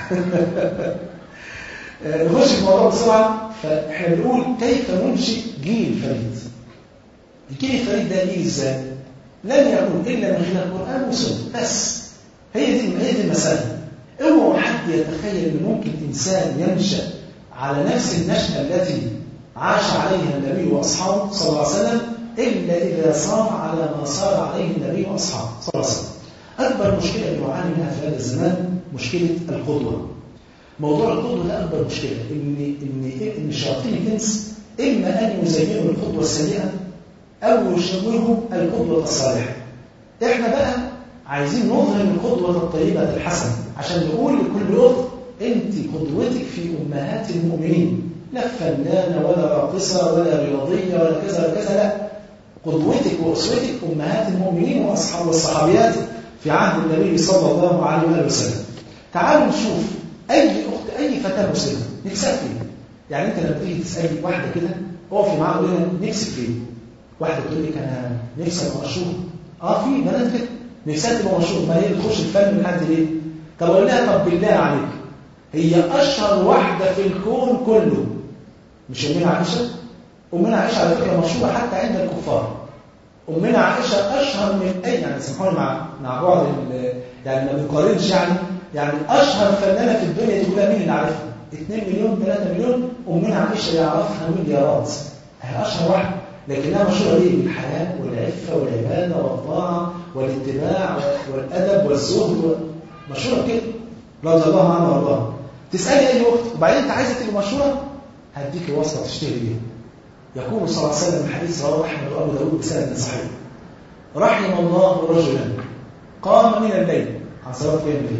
آه، نخش في الموضوع بسرعه فاحنا بنقول كيف ننشئ جيل فريد الجيل الفريد ده ليه ازاي؟ لن يكون الا من خلال القران والسنه بس هي دي هي دي المساله اوعى حد يتخيل ان ممكن انسان ينشا على نفس النشاه التي عاش عليها النبي واصحابه صلى الله عليه وسلم الا اذا صار على ما صار عليه النبي واصحابه صلى الله عليه وسلم. اكبر مشكله بنعاني منها في هذا الزمان مشكله القدوه. موضوع القدوه ده اكبر مشكله ان ان ان شياطين الانس اما ان يزينوا القدوه السيئه او يشوهوا القدوه الصالحه. احنا بقى عايزين نظهر القدوه الطيبه الحسنه عشان نقول لكل اخت انت قدوتك في امهات المؤمنين لا فنانه ولا راقصه ولا رياضيه ولا كذا ولا كذا لا قدوتك واسوتك امهات المؤمنين واصحاب والصحابيات في عهد النبي صلى الله عليه وآله وسلم. تعالوا نشوف اي اخت اي فتاه مسلمه نفسها فين؟ يعني انت لما تيجي تسالي واحده كده اقفي معاها وقولي لها نفسك فين؟ واحده تقول لك انا نفسي ابقى مشهور. اه في بنات كده نفسها تبقى مشهور ما هي بتخش الفن لحد ليه؟ طب اقول لها طب بالله عليك هي اشهر واحده في الكون كله مش امنا عائشه؟ امنا عائشه على فكره مشهوره حتى عند الكفار. امنا عائشه اشهر من اي يعني سامحوني مع مع بعض ال- يعني ما بنقارنش يعني يعني اشهر فنانه في الدنيا دي كلها مين اللي عارفها؟ 2 مليون 3 مليون امنا عائشه يعرفها مليارات. هي اشهر واحده لكنها مشهوره ليه؟ بالحياء والعفه والعباده والطاعه والاتباع والادب والزهد و- مشهوره كده رضي الله عنها وارضاها. تسالي اي اخت وبعدين انت عايزه تبقى مشهوره هديكي وصفه تشتري بيها. يقول صلى الله عليه وسلم حديث رواه احمد وابو داود بسند صحيح رحم الله رجلا قام من الليل عن صلاه قيام الليل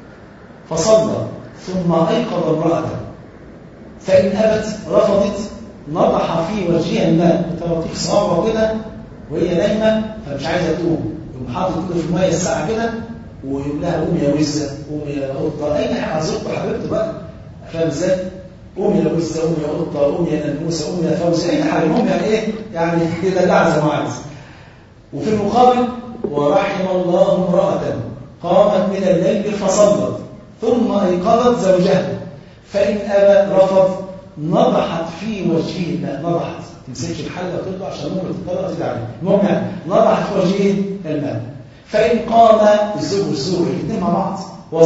فصلى ثم ايقظ امراته فان ابت رفضت نضح في وجهها الماء بطراطيف صوابعه كده وهي نايمه فمش عايزه تقوم يقوم حاطط كده في الميه الساعه كده ويقول لها قومي يا وزه قومي يا قطه اي حاجه زوجته حبيبته بقى فاهم ازاي؟ قومي يا وزه قومي يا قطه قومي يا ننوسه قومي يا فوزي اي حاجه المهم يعني ايه؟ يعني يدلعها زي ما عايز. وفي المقابل ورحم الله امراه قامت من الليل فصلت ثم ايقظت زوجها فان ابى رفض نضحت في وجهه الماء نضحت تمسكش الحله وتطلع عشان ممكن تضطر تزيد عليه المهم يعني نضحت في وجهه الماء فان قام الزوج والزوج الاثنين مع بعض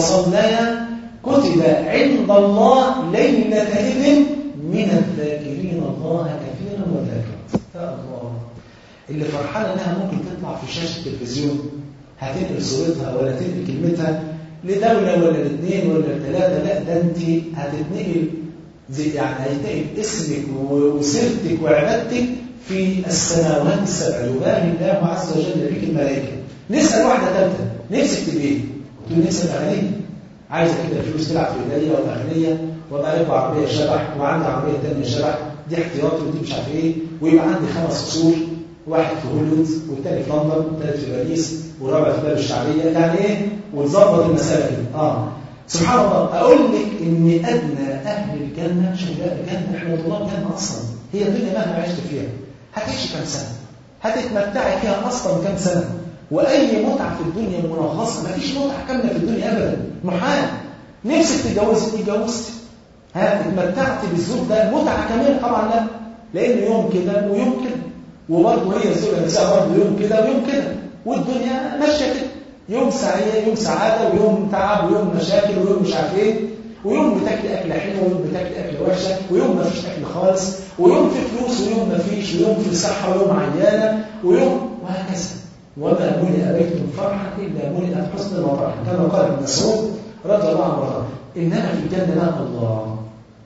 وصليا كتب عند الله ليلة إذن من الذاكرين الله كثيرا والذاكرات يا الله اللي فرحانة إنها ممكن تطلع في شاشة التلفزيون هتنقل صورتها ولا تنقل كلمتها لدولة ولا لاثنين ولا لثلاثة لا ده أنت هتتنقل زي يعني هيتنقل اسمك و- وسيرتك وعبادتك في السماوات السبع يباهي الله عز وجل بك الملائكة نسأل واحدة ثالثة نفسك تبقى إيه؟ تقول نفسي أبقى غنية عايزه كده فلوس تلعب في ايديا وابقى غنيه وابقى راكب عربيه شبح وعندي عربيه ثانيه شبح دي احتياطي ودي مش عارف ايه ويبقى عندي خمس قصور واحد في هوليوود والثاني في لندن والثالث في باريس والرابع في باب الشعبيه يعني ايه وتظبط المساله كده اه سبحان الله اقول لك ان ادنى اهل الجنه شباب الجنه احنا طلاب جنه اصلا هي الدنيا مهما عشت فيها هتعيش كام سنه هتتمتعي فيها اصلا كام سنه واي متعه في الدنيا منغصه ما فيش متعه كامله في الدنيا ابدا محال نفسك تتجوزي اتجوزتي ها اتمتعت بالزوج ده متعه كامله طبعا لا لان يوم كده ويوم كده وبرضه هي الزوجه نفسها برضه يوم كده ويوم كده والدنيا ماشيه كده يوم سعيده يوم سعاده ويوم تعب ويوم مشاكل ويوم مش عارف ايه ويوم بتاكلي اكله حلوه ويوم بتاكلي اكله وحشه ويوم ما فيش اكل خالص ويوم في فلوس ويوم ما فيش ويوم في صحه ويوم عيانه ويوم وهكذا وما ملئ بيت فرحا الا ملئت حسنا وفرحا كما قال ابن مسعود رضي الله عنه وارضاه انما في الجنه لا الله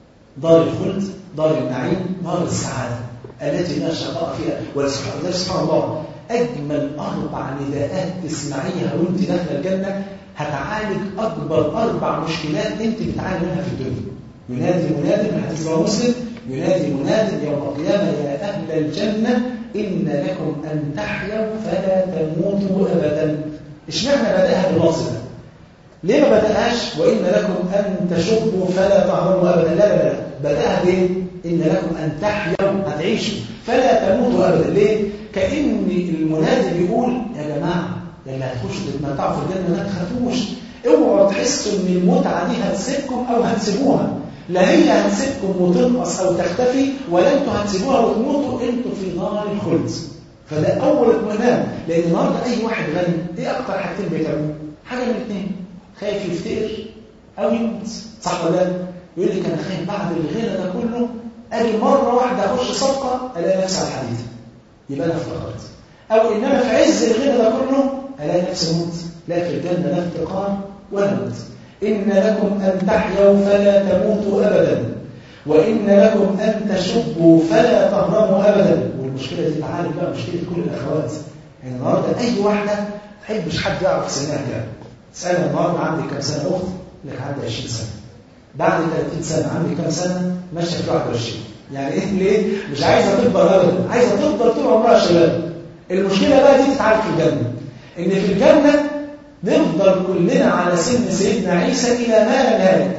دار الخلد دار النعيم دار السعاده التي لا شقاء فيها ولسبحان سبحان الله اجمل اربع نداءات تسمعيها وانت داخله الجنه هتعالج اكبر اربع مشكلات انت بتعاني منها في الدنيا ينادي مناد من حديث رواه مسلم ينادي مناد يوم القيامه يا اهل الجنه ان لكم ان تحيوا فلا تموتوا ابدا اشمعنى بداها باللفظ ده ليه ما بدأهاش وإن لكم أن تشبوا فلا تهرموا أبدا لا لا لا بدأها بإيه؟ إن لكم أن تحيوا هتعيشوا فلا تموتوا أبدا ليه؟ كأن المنادي بيقول يا جماعة يا اللي هتخشوا تتمتعوا في الجنة ما تخافوش اوعوا تحسوا ان المتعة دي هتسيبكم أو هتسيبوها لا هي هتسيبكم وتنقص أو تختفي ولا انتوا هتسيبوها وتموتوا انتوا في نار الخلد فده أول اطمئنان لأن النهارده أي واحد غني إيه أكتر حاجتين بيتعبوه؟ حاجة من الاثنين خايف يفتقر أو يموت صح ولا لا؟ يقول لك أنا خايف بعد الغنى ده كله أجي مرة واحدة أخش صفقة ألاقي نفسي على الحديد يبقى أنا افتقرت أو إنما في عز الغنى ده كله ألاقي نفسي موت لا في الجنة لا افتقار ولا موت إن لكم أن تحيوا فلا تموتوا أبدا وإن لكم أن تشبوا فلا تهرموا أبدا والمشكلة دي تعالج بقى مشكلة كل الأخوات يعني النهارده أي واحدة ما تحبش حد يعرف سنها كام تسألها النهارده عندي كام سنة أخت لك عندي 20 سنة بعد 30 سنة عندي كام سنة ماشية في 21 يعني إيه ليه؟ مش عايزة تكبر أبدا عايزة تفضل طول عمرها شباب المشكلة بقى دي تتعالج في الجنة إن في الجنة نفضل كلنا على سن سيدنا عيسى إلى ما لا نهاية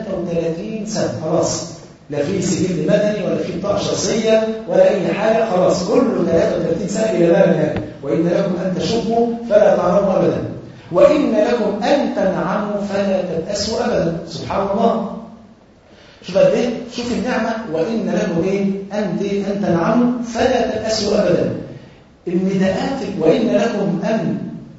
33 سنة خلاص لا في سجل مدني ولا في بطاقة شخصية ولا أي حاجة خلاص كله 33 سنة إلى ما لا نهاية وإن لكم أن تشبوا فلا تعرموا أبدا وإن لكم أن تنعموا فلا تبأسوا أبدا سبحان الله شوف قد ايه شوف النعمة وإن لكم إيه أن أن تنعموا فلا تبأسوا أبدا النداءات وإن لكم أن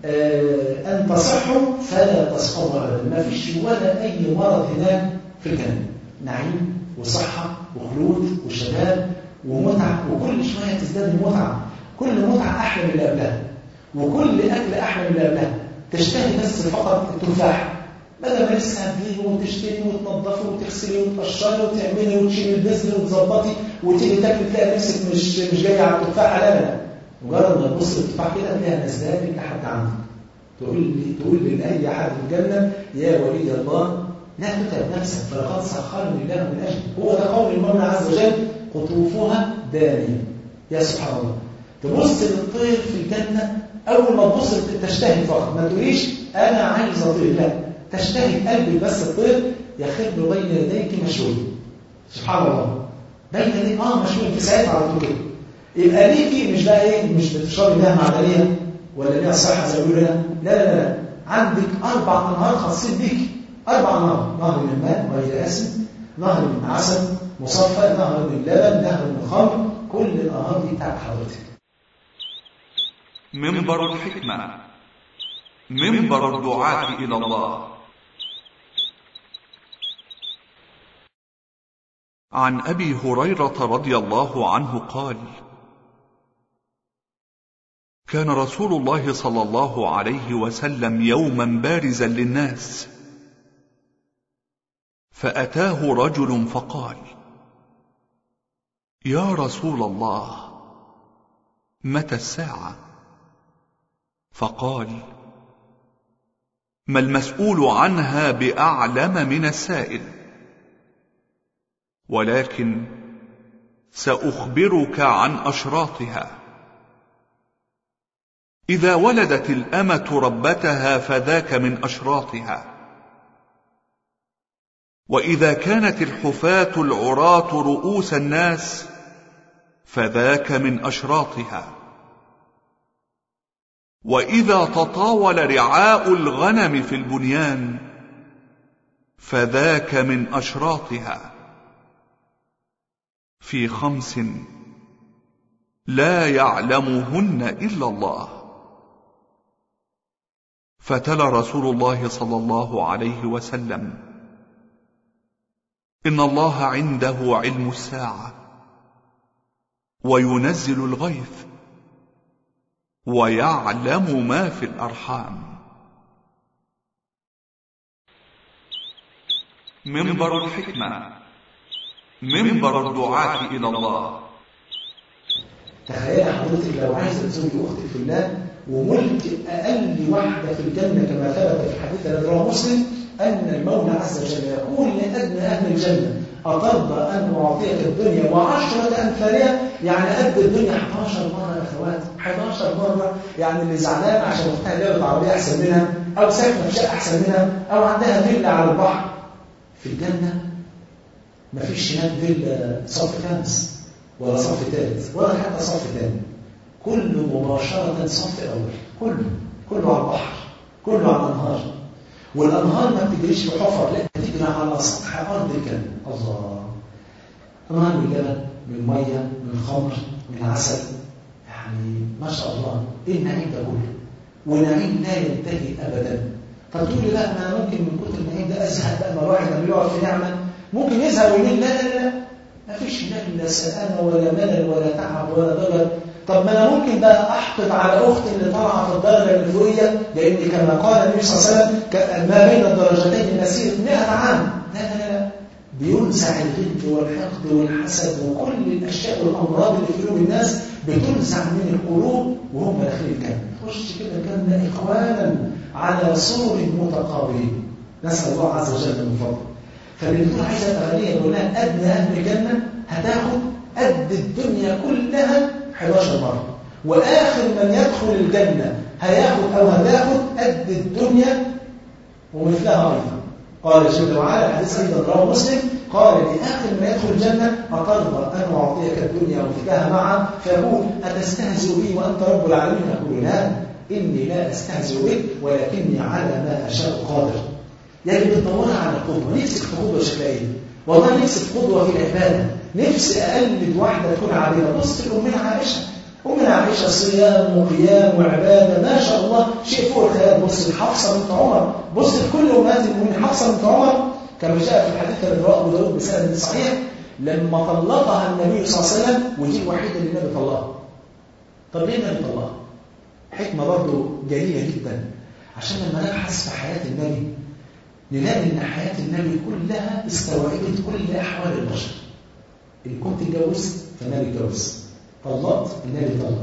آه أن تصحوا فلا تصحوا أبدا ما فيش ولا أي مرض هناك في الجنة نعيم وصحة وخلود وشباب ومتعة وكل شوية تزداد المتعة كل متعة أحلى من اللي قبلها وكل أكل أحلى من اللي قبلها تشتهي بس فقط التفاح بدل ما لسه هتجيبي وتشتري وتنظفي وتغسلي وتقشري وتعملي وتشيلي البذر وتظبطي وتيجي تاكلي تلاقي نفسك مش مش جايه على التفاح لا لا مجرد ما تبص للتفاح كده تلاقيها نازله لحد عندك تقول لي تقول لاي احد في الجنه يا ولي الله لا تتعب نفسك فلقد سخرني الله من اجل هو ده قول المولى عز وجل قطوفها دانيه يا سبحان الله تبص للطير في الجنه اول ما تبص تشتهي فقط ما تقوليش انا عايز اطير لا تشتهي قلبي بس الطير يخر بين يديك مشوي سبحان الله بين يديك اه مشوي في ساعتها على طول كده يبقى ليكي مش بقى ايه مش بتشربي مياه معدنيه ولا ليها صحه زي ما بيقولوا لا لا لا لا عندك اربع انهار خاصين بيكي اربع انهار نهر من الماء غير اسم نهر من عسل مصفى نهر من لبن نهر من خمر كل الانهار دي بتاعت حضرتك منبر الحكمة منبر الدعاة إلى الله عن أبي هريرة رضي الله عنه قال كان رسول الله صلى الله عليه وسلم يوما بارزا للناس فأتاه رجل فقال يا رسول الله متى الساعة فقال ما المسؤول عنها بأعلم من السائل ولكن سأخبرك عن أشراطها إذا ولدت الأمة ربتها فذاك من أشراطها وإذا كانت الحفاة العراة رؤوس الناس فذاك من أشراطها وإذا تطاول رعاء الغنم في البنيان فذاك من أشراطها في خمس لا يعلمهن إلا الله فتلا رسول الله صلى الله عليه وسلم إن الله عنده علم الساعة وينزل الغيث ويعلم ما في الأرحام منبر الحكمة منبر الدعاة إلى الله تخيل حضرتك لو عايزة تزوجي أختك في الله وملك أقل واحدة في الجنة كما ثبت في الحديث الذي رواه مسلم أن المولى عز وجل يقول لأدنى أهل الجنة أترضى أن أعطيك الدنيا وعشرة أمثالها يعني قد الدنيا 11 مرة يا أخوات 11 مرة يعني اللي زعلان عشان أختها جابت عربية أحسن منها أو ساكنة في شقة أحسن منها أو عندها فيلا على البحر في الجنة مفيش هناك فيلا صف خامس ولا صف ثالث ولا حتى صف ثاني كله مباشرة صف أول كله كله على البحر كله على الأنهار والأنهار ما بتجريش في حفر لا بتجري على سطح أرض الجنة الله أنهار من لبن من مية من خمر من عسل يعني ما شاء الله إيه النعيم ده كله ونعيم لا ينتهي أبدا طب تقول لي لا ما أنا ممكن من كتر النعيم ده أزهق بقى ما الواحد لما يقعد في نعمة ممكن يزهق ويقول لا لا لا ما فيش هناك لا سآمة ولا ملل ولا تعب ولا ضجر طب ما انا ممكن بقى احقد على اختي اللي طالعه في الدرجه الفوقيه لان كما قال النبي صلى الله عليه وسلم ك- ما بين الدرجتين مسيره 100 عام لا لا لا لا بينزع الغل والحقد والحسد وكل الاشياء والامراض اللي في قلوب الناس بتنزع من القلوب وهم داخلين الجنه تخش كده الجنه اخوانا على سور متقابلين نسال الله عز وجل من فضله فاللي بتقول عايزه تغنيه يقول لها ادنى اهل الجنه هتاخد قد الدنيا كلها 11 مره واخر من يدخل الجنه هياخد او هتاخد قد الدنيا ومثلها ايضا قال جل وعلا الحديث ايضا رواه مسلم قال لاخر من يدخل الجنه اترضى ان اعطيك الدنيا ومثلها معا فيقول اتستهزئ بي وانت رب العالمين اقول لا اني لا استهزئ بك ولكني على ما اشاء قادر يعني بتدور على قدوه نفسك في قدوه شكلها ايه والله نفسي في قدوه في العباده نفسي اقلد واحده تكون عابده بص لامنا عائشه امنا عائشه صيام وقيام وعباده ما شاء الله شيء فوق الخيال بص لحفصه بنت عمر بص لكل امهات المؤمنين حفصه بنت عمر كما جاء في الحديث الذي رواه ابو داود بسند صحيح لما طلقها النبي صلى الله عليه وسلم ودي الوحيده اللي النبي طلقها طب ليه النبي طلقها؟ حكمه برضه جليله جدا عشان لما نبحث في حياه النبي نلاقي ان حياه النبي كلها استوعبت كل احوال البشر ان كنت اتجوزت فالنبي اتجوز طلقت النبي طلق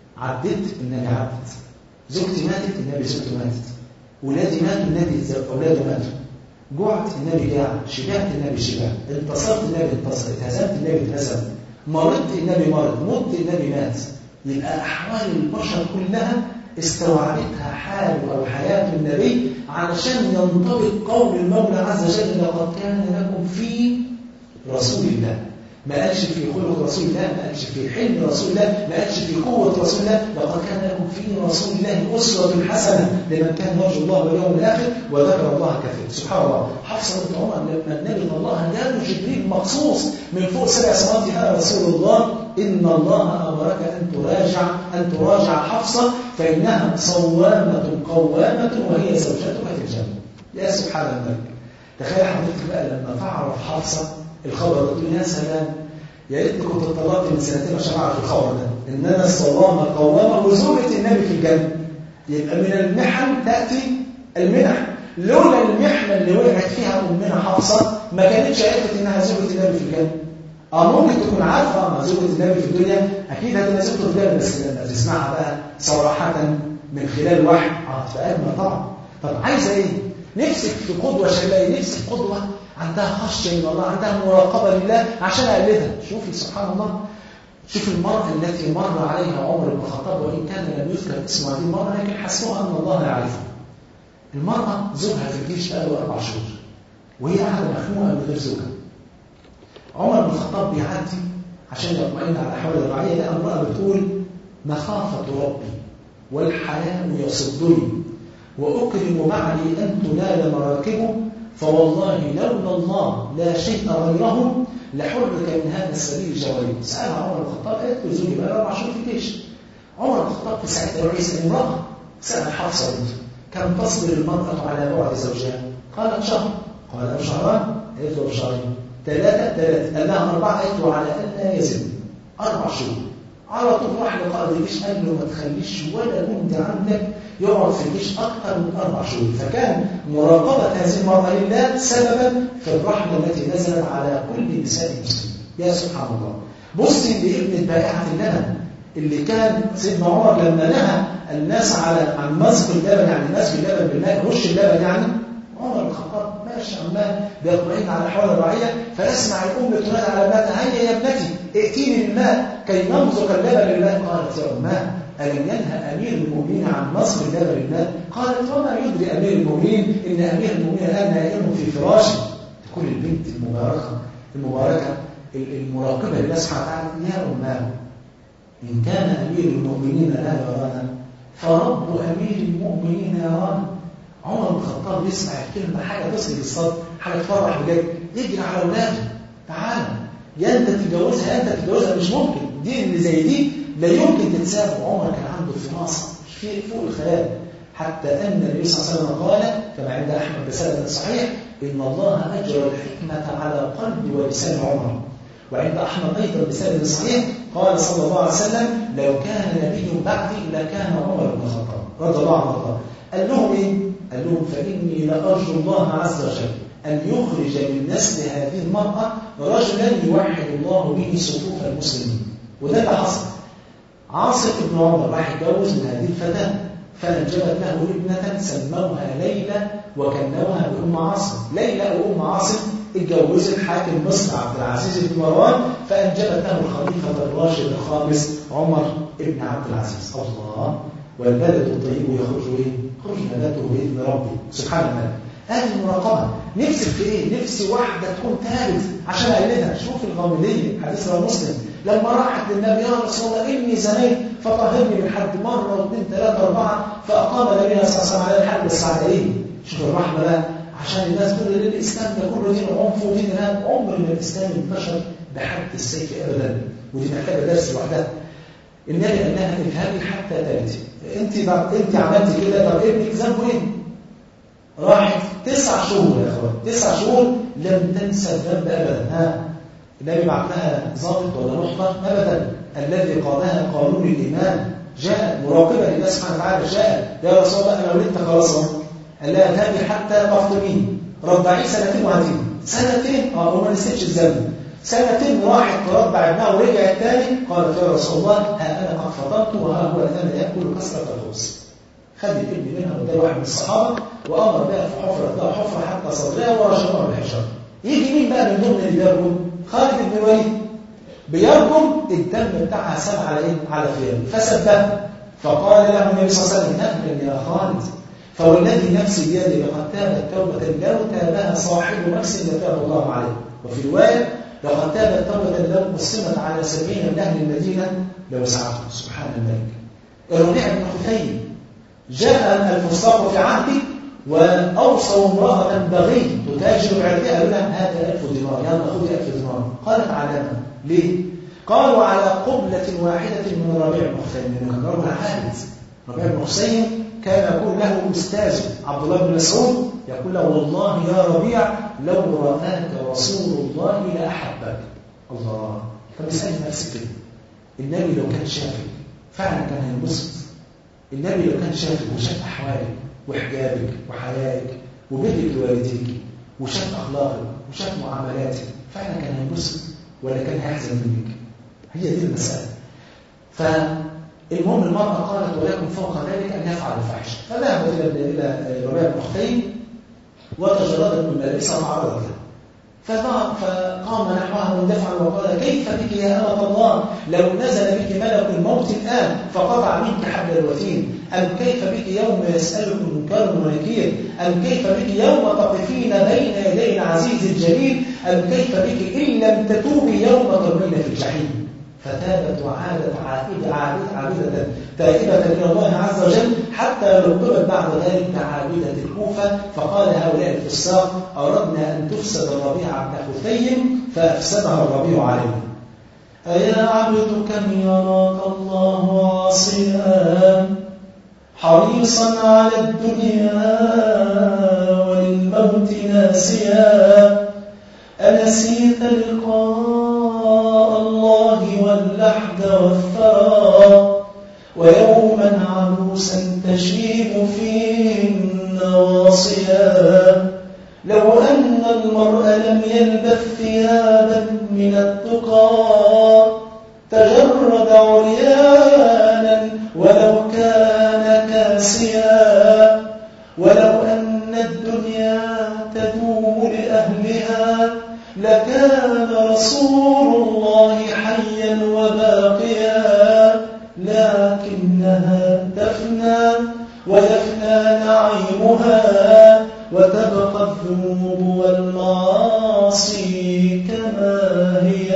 عدت النبي عدت زوجتي ماتت النبي زوجته ماتت ولادي ماتوا النبي اولاده ماتوا جوعت النبي جاع شبعت النبي شبع انتصرت النبي انتصر اتهزمت النبي اتهزم مرضت النبي مرض مت النبي مات يبقى احوال البشر كلها استوعبتها حال او حياه النبي علشان ينطبق قول المولى عز وجل لقد كان لكم في رسول الله ما قالش في خلق رسول الله ما قالش في حلم رسول الله ما قالش في قوة رسول الله لقد كان لكم في رسول الله أسوة حسنة لمن كان يرجو الله واليوم الآخر وذكر الله كثيرا سبحان الله حفصة بنت عمر لما النبي الله جاله جبريل مخصوص من فوق سبع سماوات يا رسول الله إن الله أمرك أن تراجع أن تراجع حفصة فإنها صوامة قوامة وهي زوجتك في الجنة يا سبحان الملك تخيل حضرتك بقى لما تعرف حفصة الخبر ده تقول يا سلام يا ريتني كنت اتطلقت من سنتين عشان اعرف الخبر ده ان انا الصوامه القوامه وزوجة النبي في الجنه يبقى من المحن تاتي المنح لولا المحنه اللي وقعت فيها امنا حفصه ما كانتش عرفت انها زوجة النبي في الجنه اه ممكن تكون عارفه ما زوجة النبي في الدنيا اكيد هتبقى زوجته في الجنه بس لما تسمعها بقى صراحه من خلال وحي اه تبقى اجمل طبعا طب عايزه ايه؟ نفسك في قدوه شبابيه نفسك في قدوه عندها خشية من الله عندها مراقبة لله عشان أقلدها شوفي سبحان الله شوف المرأة التي مر عليها عمر بن الخطاب وإن كان لم يذكر اسم هذه المرأة لكن حسبوها أن الله يعرفها المرأة زوجها في الجيش بقاله أربع شهور وهي قاعدة مخنوقة من غير زوجها عمر بن الخطاب بيعدي عشان يطمئن على أحوال الرعية لقى امرأة بتقول مخافة ربي والحياء يصدني وأكرم بعلي أن تنال مراكبه فوالله لولا الله لا شيء غيره لحرك من هذا السبيل جواريه سأل عمر بن الخطاب قالت له زوجي بقى أربع شهور في الجيش عمر بن الخطاب في ساعتها وعيسى امرأة سأل حفصة بنته كم تصبر المرأة على بعد زوجها؟ قالت شهر قال أو شهران قالت له شهرين ثلاثة ثلاثة قال لها أربعة قالت له على ألا يزن أربع شهور على طول راح لقائد الجيش قال له ما تخليش ولا بنت عندك يقعد في الجيش أكثر من أربع شهور فكان مراقبة هذه المرأة لله سببا في الرحمة التي نزلت على كل نساء المسلمين يا سبحان الله بصي لابنة بائعة اللبن اللي كان سيدنا عمر لما نهى الناس على عن مسك اللبن يعني مسك اللبن بالماء رش اللبن يعني عمر بن الخطاب ماشي عمال بيطمئن على احوال الرعيه فيسمع الام تنادي على ابنتها هيا يا ابنتي ائتيني الماء كي نمزق اللبن للماء قالت يا اماه ألم ينهى أمير المؤمنين عن نصب الجبل الماء قالت وما يدري أمير المؤمنين إن أمير المؤمنين الآن نائم في فراشه تقول البنت المباركة المباركة المراقبة لله سبحانه وتعالى يا أماه إن كان أمير المؤمنين لا يرانا فرب أمير المؤمنين يرانا عمر بن الخطاب يسمع الكلمة حاجة تصل الصدر حاجة تفرح بجد يجري على أولاده تعالى يا أنت تتجوزها يا أنت تتجوزها مش ممكن دي اللي زي دي لا يمكن تتساب عمر كان عنده فراسة في فوق الخيال حتى أن النبي صلى الله عليه وسلم قال كما عند أحمد بسند صحيح إن الله أجرى الحكمة على قلب ولسان عمر وعند أحمد أيضا بسند صحيح قال صلى الله عليه وسلم لو كان نبي بعدي لكان عمر بن الخطاب رضي الله عنه وارضاه قال لهم إيه؟ قال لهم فإني لأرجو الله عز وجل أن يخرج من نسل هذه المرأة رجلا يوحد الله به صفوف المسلمين وده اللي حصل عاصم بن عمر راح يتجوز من هذه الفتاة فأنجبت له ابنة سموها ليلى وكنوها بأم عاصم ليلى وأم عاصم اتجوزت حاكم مصر عبد العزيز بن مروان فأنجبت له الخليفة الراشد الخامس عمر بن عبد العزيز الله والبلد الطيب يخرج ايه؟ يخرج نباته بإذن ربي سبحان الله هذه المراقبة نفسك في ايه؟ نفسي واحدة تكون ثالث عشان أقلدها شوف الغامدية حديث رواه مسلم لما راحت للنبي يا رسول الله إني زنيت فطهرني من حد مرة واثنين ثلاثة أربعة فأقام النبي صلى الله عليه وسلم على الحد بس على إيه؟ شوف الرحمة بقى عشان الناس تقول ان الاسلام ده كله دين عنف ودين ارهاب عمر ما الاسلام انتشر بحد السيف ابدا ودي محتاجه درس لوحدها النبي قال لها اذهبي حتى تاتي انت بعد انت عملتي كده طب ابنك ذنبه ايه؟ راحت تسع شهور يا اخوان تسع شهور لم تنسى الذنب ابدا ها النبي بعت لها ضابط ولا محضر ابدا الذي قادها قانون الايمان جاء مراقبه لله سبحانه وتعالى جاء يا رسول الله انا ولدت خلاص اهو قال لها اذهبي حتى تفطمين رضعيه سنتين وهاتين سنتين اه وما نسيتش الذنب سنتين راحت ترضع ابنها ورجعت تاني قالت يا رسول الله ها انا قد فطرت وها هو الان ياكل كسره الخبز خد الابن منها وده واحد من الصحابه وامر بها في حفره لها حفره حتى صدرها ورشمها بالحجاره يجي مين بقى من ضمن اللي بيرجم خالد بن الوليد بيرجم الدم بتاعها سال على ايه على ثيابه فسبها فقال له النبي صلى الله عليه وسلم نهلا يا خالد فوالذي نفسي بيده لقد تابت توبة لو تابها صاحب نفس لتاب الله عليه وفي رواية لقد تابت توبة لو قسمت على سبعين من أهل المدينة لو سعته سبحان الملك الربيع بن خثيم جاء الفساق في عهده وأوصوا امرأة بغي تتاجر بعرضها قالوا لها هذا ألف دينار يلا خذي ألف دينار قالت علامة ليه؟ قالوا على قبلة واحدة من الربيع بن خثيم لأنه كان رجل عابد ربيع بن خثيم كان يقول له أستاذ عبد الله بن مسعود يقول له والله يا ربيع لو رآك رسول الله لأحبك الله طب اسألي نفسك كده النبي لو كان شافك فعلا كان هينبسط النبي لو كان شافك وشاف أحوالك وحجابك وحيائك وبرك لوالديك وشاف أخلاقك وشاف معاملاتك فعلا كان هينبسط ولا كان هيحزن منك هي دي المسألة ف المهم المرأة قالت ولكن فوق ذلك أن يفعل الفحش فذهب إلى إلى ربيع بن أختين وتجردت من ملابسها وعرضت له فقام نحوها مندفعا وقال كيف بك يا أمة الله لو نزل بك ملك الموت الآن فقطع منك حبل الوثين أم كيف بك يوم يسألك منكر ونكير أم كيف بك يوم تقفين بين يدي العزيز الجليل أم كيف بك إن لم تتوبي يوم ترمين في الجحيم فتابت وعادت عائدة عابدة عابدة تائبة إلى الله عز وجل حتى لقبت بعد ذلك كعابدة الكوفة فقال هؤلاء الفساق أردنا أن تفسد الربيع بن خثيم فأفسدها الربيع عليه أيا عبد كم يراك الله عاصيا حريصا على الدنيا وللموت ناسيا أنسيت لقاء الله واللحد والثرى ويوما عروسا تشيب فيه النواصيا لو أن المرء لم يلبث ثيابا من التقى تجرد عريانا ولو كان كاسيا ولو أن الدنيا تدوم لأهلها لكان رسول الله حيا وباقيا لكنها تبقى الذنوب والمعاصي كما هي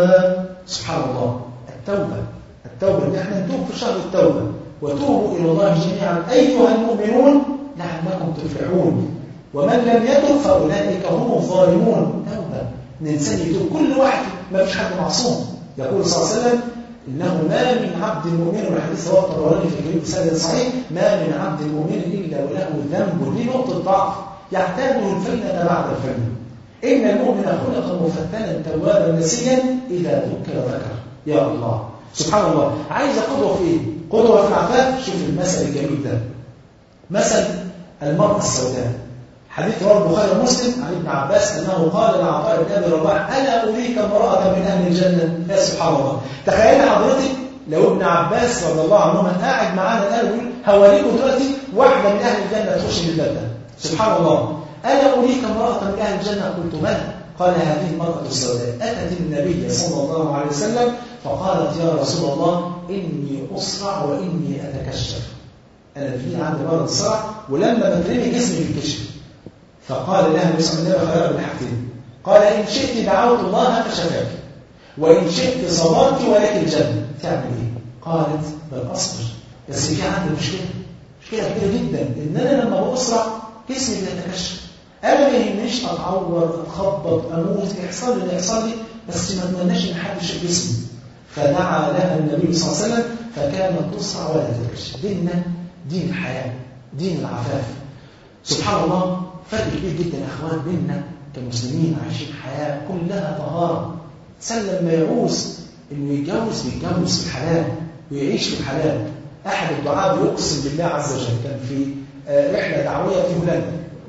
سبحان الله التوبة التوبة ان احنا نتوب في شهر التوبة وتوبوا إلى الله جميعا أيها المؤمنون لعلكم تفلحون ومن لم يتب فأولئك هم الظالمون توبة الإنسان يتوب كل واحد ما فيش حد معصوم يقول صلى الله عليه وسلم إنه ما من عبد مؤمن والحديث رواه الطبراني في كتاب سند صحيح ما من عبد مؤمن إلا وله ذنب ليه نقطة ضعف يعتاده الفينة بعد الفينة إن المؤمن خلق مفتنا توابا نسيا إذا ذكر ذكر يا الله سبحان الله عايز قدوة في إيه؟ قدوة في العفاف شوف المثل الجميل ده مثل المرأة السوداء حديث رواه البخاري ومسلم عن ابن عباس انه قال لعطاء بن ابي رباح الا اريك امراه من اهل الجنه يا سبحان الله تخيل حضرتك لو ابن عباس رضي الله عنهما قاعد معانا الان ويقول هوريكم دلوقتي واحده من اهل الجنه تخش من الباب ده سبحان الله الا اريك امراه من اهل الجنه قلت بلى قال هذه المراه السوداء اتت النبي صلى الله عليه وسلم فقالت يا رسول الله اني اسرع واني اتكشف انا في عندي مرض الصرع ولما بترمي جسمي بيتكشف فقال لها النبي صلى الله عليه وسلم خير من حاجتين قال إن شئت دعوت الله فشفاك وإن شئت صبرت ولك الجنة تعمل إيه؟ قالت بل أصبر بس في عندي مشكلة مشكلة كبيرة جدا إن أنا لما بأسرع جسمي بيتكشف أنا ما يهمنيش أتعور أتخبط أموت يحصل لي يحصل لي بس ما أتمناش إن حد يشوف جسمي فدعا لها النبي صلى الله عليه وسلم فكانت تسرع ولا تتكشف ديننا دين الحياة دين العفاف سبحان الله فرق كبير جدا يا اخوان بيننا كمسلمين عايشين حياه كلها طهاره انسان لما يعوز انه يتجوز بيتجوز في الحلال ويعيش في الحلال احد الدعاء بيقسم بالله عز وجل كان في رحله دعويه في هولندا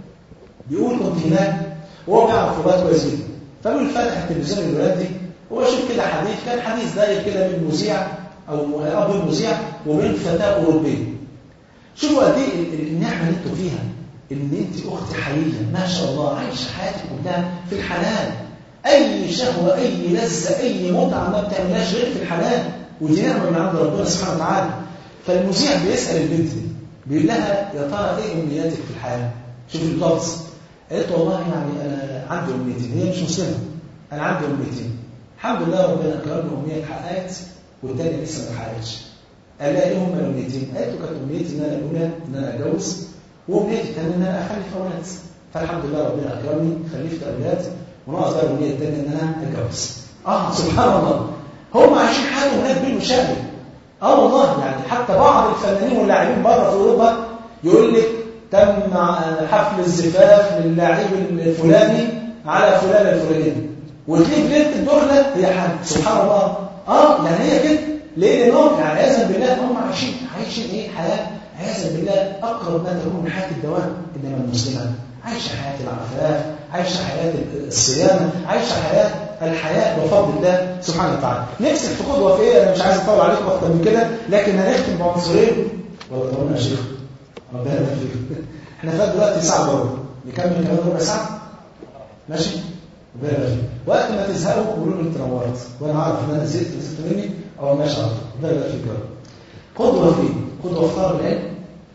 بيقول كنت هناك وهو بيعرف لغات كويس جدا فبيقول فتح التلفزيون الهولندي هو شوف كده حديث كان حديث داير كده بين مذيع او اب مذيع وبين فتاه اوروبيه شوفوا قد ايه النعمه اللي انتوا فيها ان انت اخت حقيقيه ما شاء الله عايشه حياتك كلها في الحلال اي شهوه اي لذه اي متعه ما بتعملهاش غير في الحلال ودي نعمه من عند ربنا سبحانه وتعالى فالمذيع بيسال البنت دي بيقول لها يا ترى ايه امنياتك في الحياه شوف اللفظ قالت والله يعني انا عندي امنيتين هي مش مسلمه انا عندي امنيتين الحمد لله ربنا اكرمني امنيه اتحققت والثانيه لسه ما اتحققتش قال لها ايه هم الامنيتين؟ قالت له كانت امنيتي ان انا الاولى ان انا اتجوز وامنيتي الثانيه ان انا اخلف اولاد فالحمد لله ربنا اكرمني خلفت اولاد وناقص بقى الامنيه الثانيه ان انا اتجوز اه سبحان الله هم عايشين حياتهم هناك بالمشاهد اه والله يعني حتى بعض الفنانين واللاعبين بره في اوروبا يقول لك تم حفل الزفاف للاعب الفلاني على فلان الفلاني وتلاقي ليله الدخله هي حد سبحان الله اه يعني هي كده ليه لانهم يعني عياذا بالله هم عايشين عايشين ايه حياه عياذا بالله اقرب ما تكون من حياه الدوام انما المسلمه عايشه حياه العفاف عايشه حياه الصيانه عايشه حياه الحياه بفضل الله سبحانه وتعالى نفسك في قدوه في ايه انا مش عايز اطول عليكم اكتر من كده لكن هنختم بعنصرين ولا طولنا يا شيخ ربنا يبارك فيك احنا فات دلوقتي ساعه وربع نكمل كمان ربع ساعه ماشي ربنا يبارك فيك وقت ما تزهقوا قولوا لي انت نورت وانا عارف ان انا زهقت زهقت مني او ماشي على طول ربنا يبارك فيك يا رب قدوه في قدوه في طلب العلم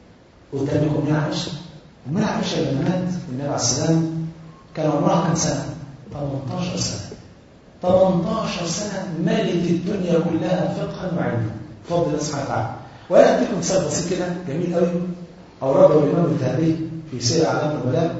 قدامكم من عائشه ومن عائشه لما مات النبي عليه السلام كان عمرها كام سنه 18 سنه 18 سنه ملت الدنيا كلها فقها وعلما بفضل الله سبحانه وتعالى وانا اديكم مثال بسيط كده جميل قوي اورده الامام الذهبي في سير اعلام النبلاء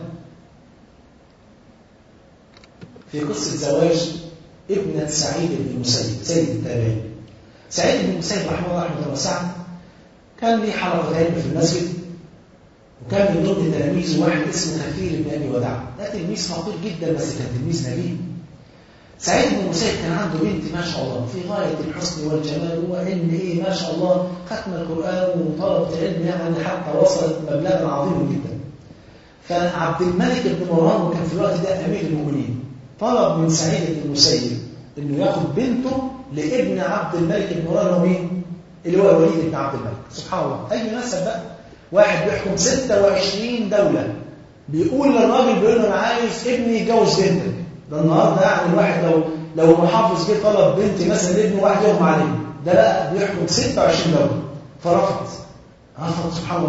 في قصه زواج ابنه سعيد بن المسيب سيد التابعين سعيد بن المسيب رحمه الله رحمه واسعه كان ليه حلقه علم في المسجد وكان من ضمن تلاميذه واحد اسمه كثير بن ابي وداع ده تلميذ فقير جدا بس كان تلميذ نبيل سعيد بن المسيب كان عنده بنت ما شاء الله في غايه الحسن والجمال وعلم ايه ما شاء الله ختم القران وطلبه علم يعني حتى وصلت مبلغا عظيما جدا فعبد الملك بن مروان كان في الوقت ده امير المؤمنين طلب من سعيد بن المسيب انه ياخد بنته لابن عبد الملك بن مروان هو مين؟ اللي هو الوليد بن عبد الملك سبحان الله اي نسب بقى واحد بيحكم 26 دوله بيقول للراجل بيقول له انا عايز ابني يتجوز بنتك ده النهارده يعني الواحد لو لو محافظ جه طلب بنت مثلا لابنه واحد يغمى عليه ده لا بيحكم 26 دوله فرفض رفض سبحان الله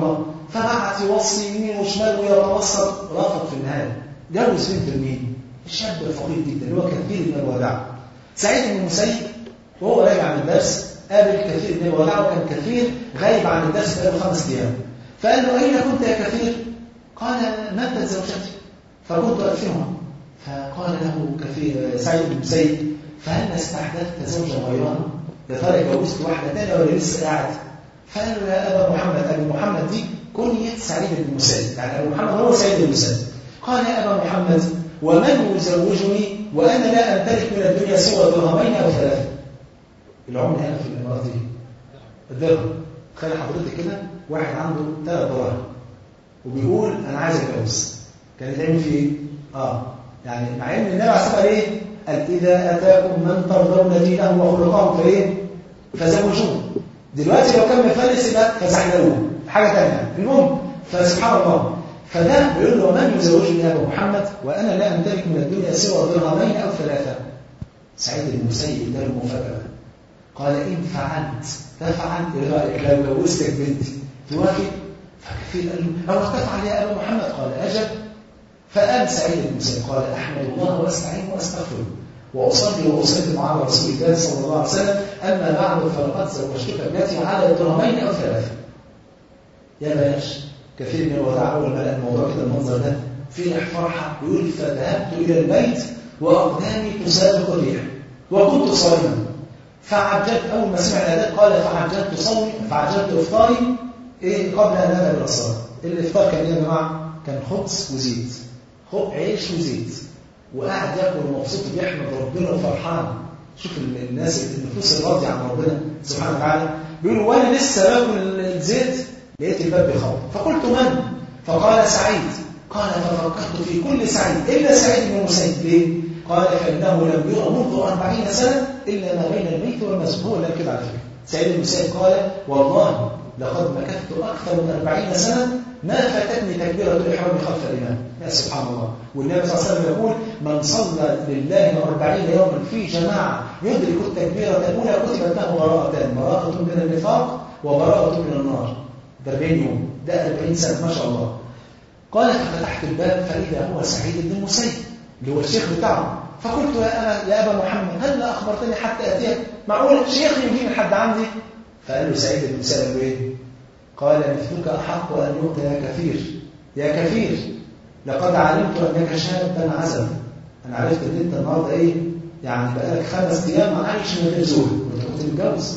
فبعت يوصي يمين وشمال ويتوسط رفض في النهايه جوز بنت مين؟ الشاب الفقير جدا اللي هو كثير من الوداع سعيد بن المسيب وهو راجع من الدرس قابل كثير من الوداع وكان كثير غايب عن الدرس بقاله خمس ايام فقال له اين كنت يا كثير؟ قال ماتت زوجتي فكنت ادفنها فقال له كثير سعيد بن المسيب فهل استحدثت زوجا غيرها؟ يا ترى اتجوزت واحده ثانيه ولا لسه قاعد؟ فقال له يا ابا محمد ابي محمد دي كنية سعيد بن المسيب يعني ابو محمد هو سعيد بن المسيب قال يا ابا محمد ومن يزوجني وانا لا امتلك من الدنيا سوى درهمين او ثلاثه العمله هنا في الامارات دي الدرهم تخيل حضرتك كده واحد عنده ثلاث دراهم وبيقول انا عايز اتجوز كان يتعمل فيه ايه؟ اه يعني مع ان النبي عليه الصلاه ايه؟ قال اذا اتاكم من ترضون دينه وخلقه فايه؟ فزوجوه دلوقتي لو كان مفلس يبقى فزحلقوه حاجه ثانيه المهم فسبحان الله فده بيقول له من يزوجني يا ابو محمد وانا لا امتلك من الدنيا سوى درهمين او ثلاثه سعيد بن المسيب ده المفاجاه قال ان فعلت تفعل ايه رايك لو جوزتك بنتي توافق فكثير قال له او تفعل يا ابا محمد قال اجل فقام سعيد بن المسيب قال احمد الله واستعين واستغفره واصلي واصلي على رسول الله صلى الله عليه وسلم اما بعد فلقد زوجتك ابنتي على درهمين او ثلاثه يا بلاش كثير من الوداع اول ما لقى الموضوع كده المنظر ده في فرحه يقول فذهبت الى البيت واقدامي تسابق الريح وكنت صائما فعجبت اول ما سمع الاذان قال فعجبت صومي فعجبت افطاري ايه قبل ان اذهب الى الصلاه الافطار كان ايه يا جماعه؟ كان خبز وزيت خب عيش وزيت وقاعد ياكل ومبسوط بيحمد ربنا وفرحان شوف الناس النفوس الراضيه عن ربنا سبحانه وتعالى بيقولوا وانا لسه باكل الزيت لقيت الباب بيخبط فقلت من؟ فقال سعيد قال ففكرت في كل سعيد الا سعيد بن المسيب ليه؟ قال فانه لم يرى منذ أربعين سنه الا ما بين الميت والمسجد هو اللي قال كده على فكره سعيد بن المسيب قال والله لقد مكثت اكثر من أربعين سنه ما فاتتني تكبيره الاحرام خلف الامام يا سبحان الله والنبي صلى الله عليه وسلم يقول من صلى لله أربعين يوما في جماعه يدرك التكبيره الاولى كتبت له براءتان براءه من النفاق وبراءه من النار ده 40 يوم ده 40 سنه ما شاء الله قال ففتحت الباب فاذا هو سعيد بن المسيب اللي هو الشيخ بتاعه فقلت يا أنا يا ابا محمد هل اخبرتني حتى اتيك معقول شيخ يجي من حد عندي فقال له سعيد بن المسيب ايه قال مثلك احق ان يؤتى يا كثير يا كثير لقد علمت انك شابا عزبا انا عرفت ان انت النهارده ايه يعني بقالك خمس ايام عايش من غير زوج وانت كنت متجوز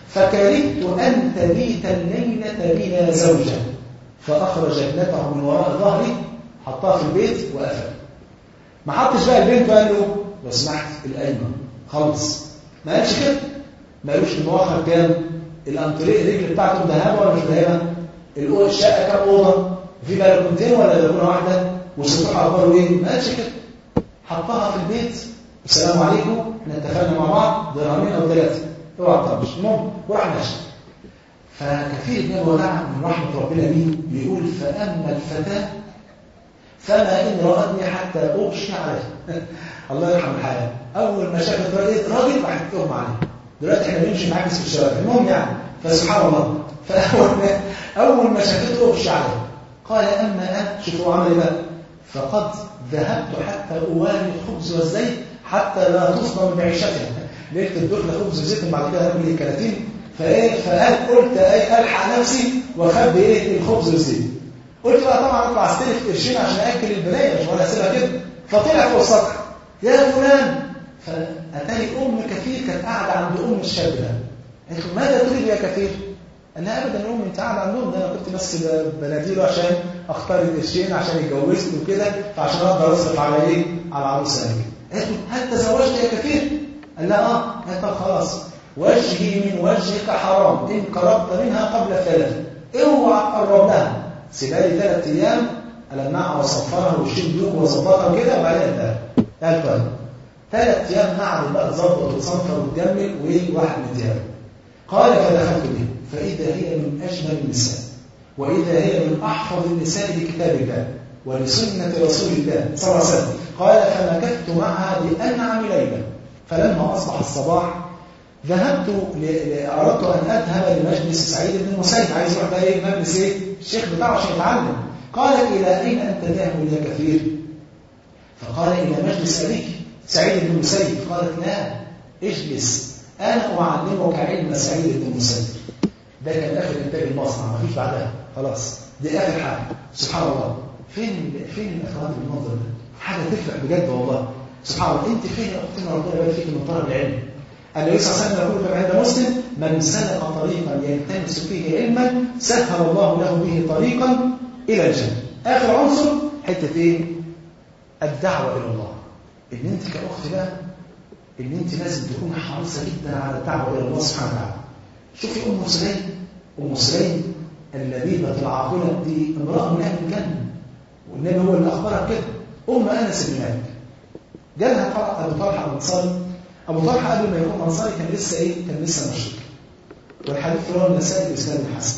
فكرهت أن تبيت الليلة بلا زوجة فأخرج ابنته من وراء ظهري حطها في البيت وقفل ما حطش بقى البنت وقال له لو سمحت القايمة خلص ما قالش كده ما قالوش المؤخر كام الانطريق الرجل بتاعته ذهبه ولا مش ذهبه الشقه كام اوضه في بلكونتين ولا بلكونه واحده والسطوح اخباره ايه ما قالش كده حطها في البيت السلام عليكم احنا اتفقنا مع بعض درهمين او ثلاثه اوعى تطبش المهم وراح ماشي فكثير من الوداع من رحمه ربنا بيه بيقول فاما الفتاه فما ان راتني حتى اغشي عليه الله يرحم الحياه اول ما شافت راجل راجل راحت تغمى عليه دلوقتي احنا بنمشي معاكس في الشوارع المهم يعني فسبحان الله فاول ما اول ما شافته اغشي عليه قال اما انا شوفوا عمل ايه بقى فقد ذهبت حتى اوالي الخبز والزيت حتى لا تصدم بعيشتها لقيت الدخل خبز وزيت بعد كده هاكل ايه كراتين فايه فقال قلت ايه الحق نفسي واخبي ايه الخبز والزيت قلت بقى طبعا اطلع استلف قرشين عشان اكل البنيه مش وانا اسيبها كده فطلع فوق السطح يا فلان فاتاني ام كثير كانت قاعده عند ام الشاب ده قالت له ماذا تريد يا كثير؟ قال لها ابدا يا ام انت قاعده عندهم ده انا كنت بس بناديله عشان اختار القرشين عشان يتجوزني وكده فعشان اقدر اصرف على ايه؟ على عروسه قالت له هل تزوجت يا كثير؟ قال لها اه قالت طب خلاص وجهي من وجهك حرام ان قربت منها قبل ثلاث اوعى تقرب لها سيبها لي ثلاث ايام المعها واصفرها واشيل ديوك واظبطها كده وبعدين انتهى قال طيب ثلاث ايام قعدت بقى تظبط وتصنفر وتجمل وواحد مديها قال فدخلت بها فاذا هي من اجمل النساء واذا هي من احفظ النساء لكتاب الله ولسنه رسول الله صلى الله عليه وسلم قال فمكثت معها بانعم ليله فلما اصبح الصباح ذهبت ل... ل- اردت ان اذهب لمجلس سعيد بن المسيب عايز يروح بقى ايه مجلس ايه الشيخ بتاعه عشان يتعلم قال الى اين انت ذاهب يا كثير فقال الى مجلس ابيك سعيد بن المسيب قالت لا اجلس انا اعلمك علم سعيد بن المسيب ده كان اخر انتاج المصنع ما فيش بعدها خلاص دي اخر حاجه سبحان الله فين فين الاخوان بالمنظر ده حاجه تفرح بجد والله سبحان الله انت فين يا اختنا ربنا يبارك فيك من طلب العلم النبي صلى الله عليه وسلم يقول كما عند مسلم من سلك طريقا يلتمس فيه علما سهل الله له به طريقا الى الجنه اخر عنصر حته ايه الدعوه الى الله ان انت كاخت بقى ان انت لازم تكون حريصه جدا على الدعوه الى الله سبحانه وتعالى شوفي ام سليم ام سليم اللبيبه العاقله دي امراه من اهل الجنه والنبي هو اللي اخبرها كده ام انس بن مالك جالها طلحه ابو طلحه الانصاري ابو طلحه قبل ما يكون انصاري كان لسه ايه كان لسه مشرك والحديث رواه النسائي باسناد الحسن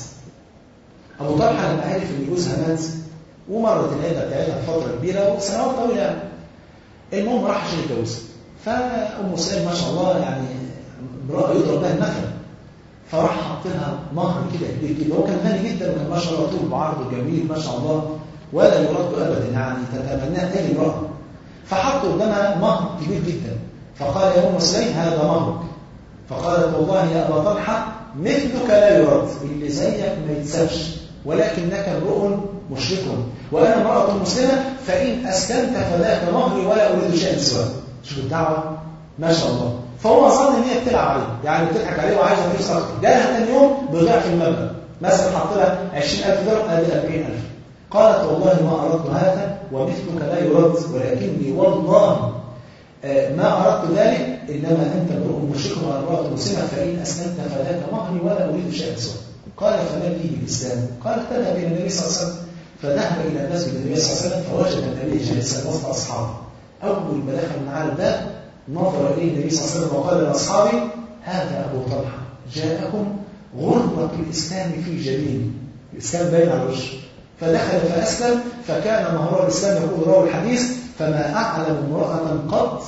ابو طلحه لما عرف ان جوزها مات ومرت العده بتاعتها فتره كبيره وسنوات طويله يعني المهم راح عشان يتجوزها فام سليم ما شاء الله يعني امراه يضرب بها المثل فراح حط لها مهر كده كبير كده هو كان غني جدا وكان ما شاء الله طول بعرض جميل ما شاء الله ولا يرد ابدا يعني تتمناه اي امراه فحط قدامها مهر كبير جدا فقال يا ام سليم هذا مهرك فقالت والله يا ابا طلحه مثلك لا يرد اللي زيك ما يتسابش ولكنك امرؤ مشرك وانا امراه مسلمه فان اسلمت فذاك مهري ولا اريد شيئا سواه شوف الدعوه ما شاء الله فهو ظن ان هي بتلعب عليه يعني بتضحك عليه وعايزه فلوس اكتر جالها ثاني يوم بضعف المبلغ مثلا حط لها 20000 درهم ادي 40000 قالت والله ما اردت هذا ومثلك لا يرد ولكني والله آه، ما اردت ذلك انما انت امرؤ مشرك وانا امراه مسلمه فان اسلمت فذاك مهري ولا اريد شيئا سواه قال فما لي بالاسلام قالت تذهب الى النبي صلى الله عليه وسلم فذهب الى مسجد النبي صلى الله عليه وسلم فوجد النبي جالسا وسط اصحابه اول ما دخل من على الباب نظر اليه النبي صلى الله عليه وسلم وقال لاصحابه هذا ابو طلحه جاءكم غرة الاسلام في جبين الاسلام باين على وجهه فدخل فاسلم فكان مهر الاسلام يقول راوي الحديث فما اعلم امراه قط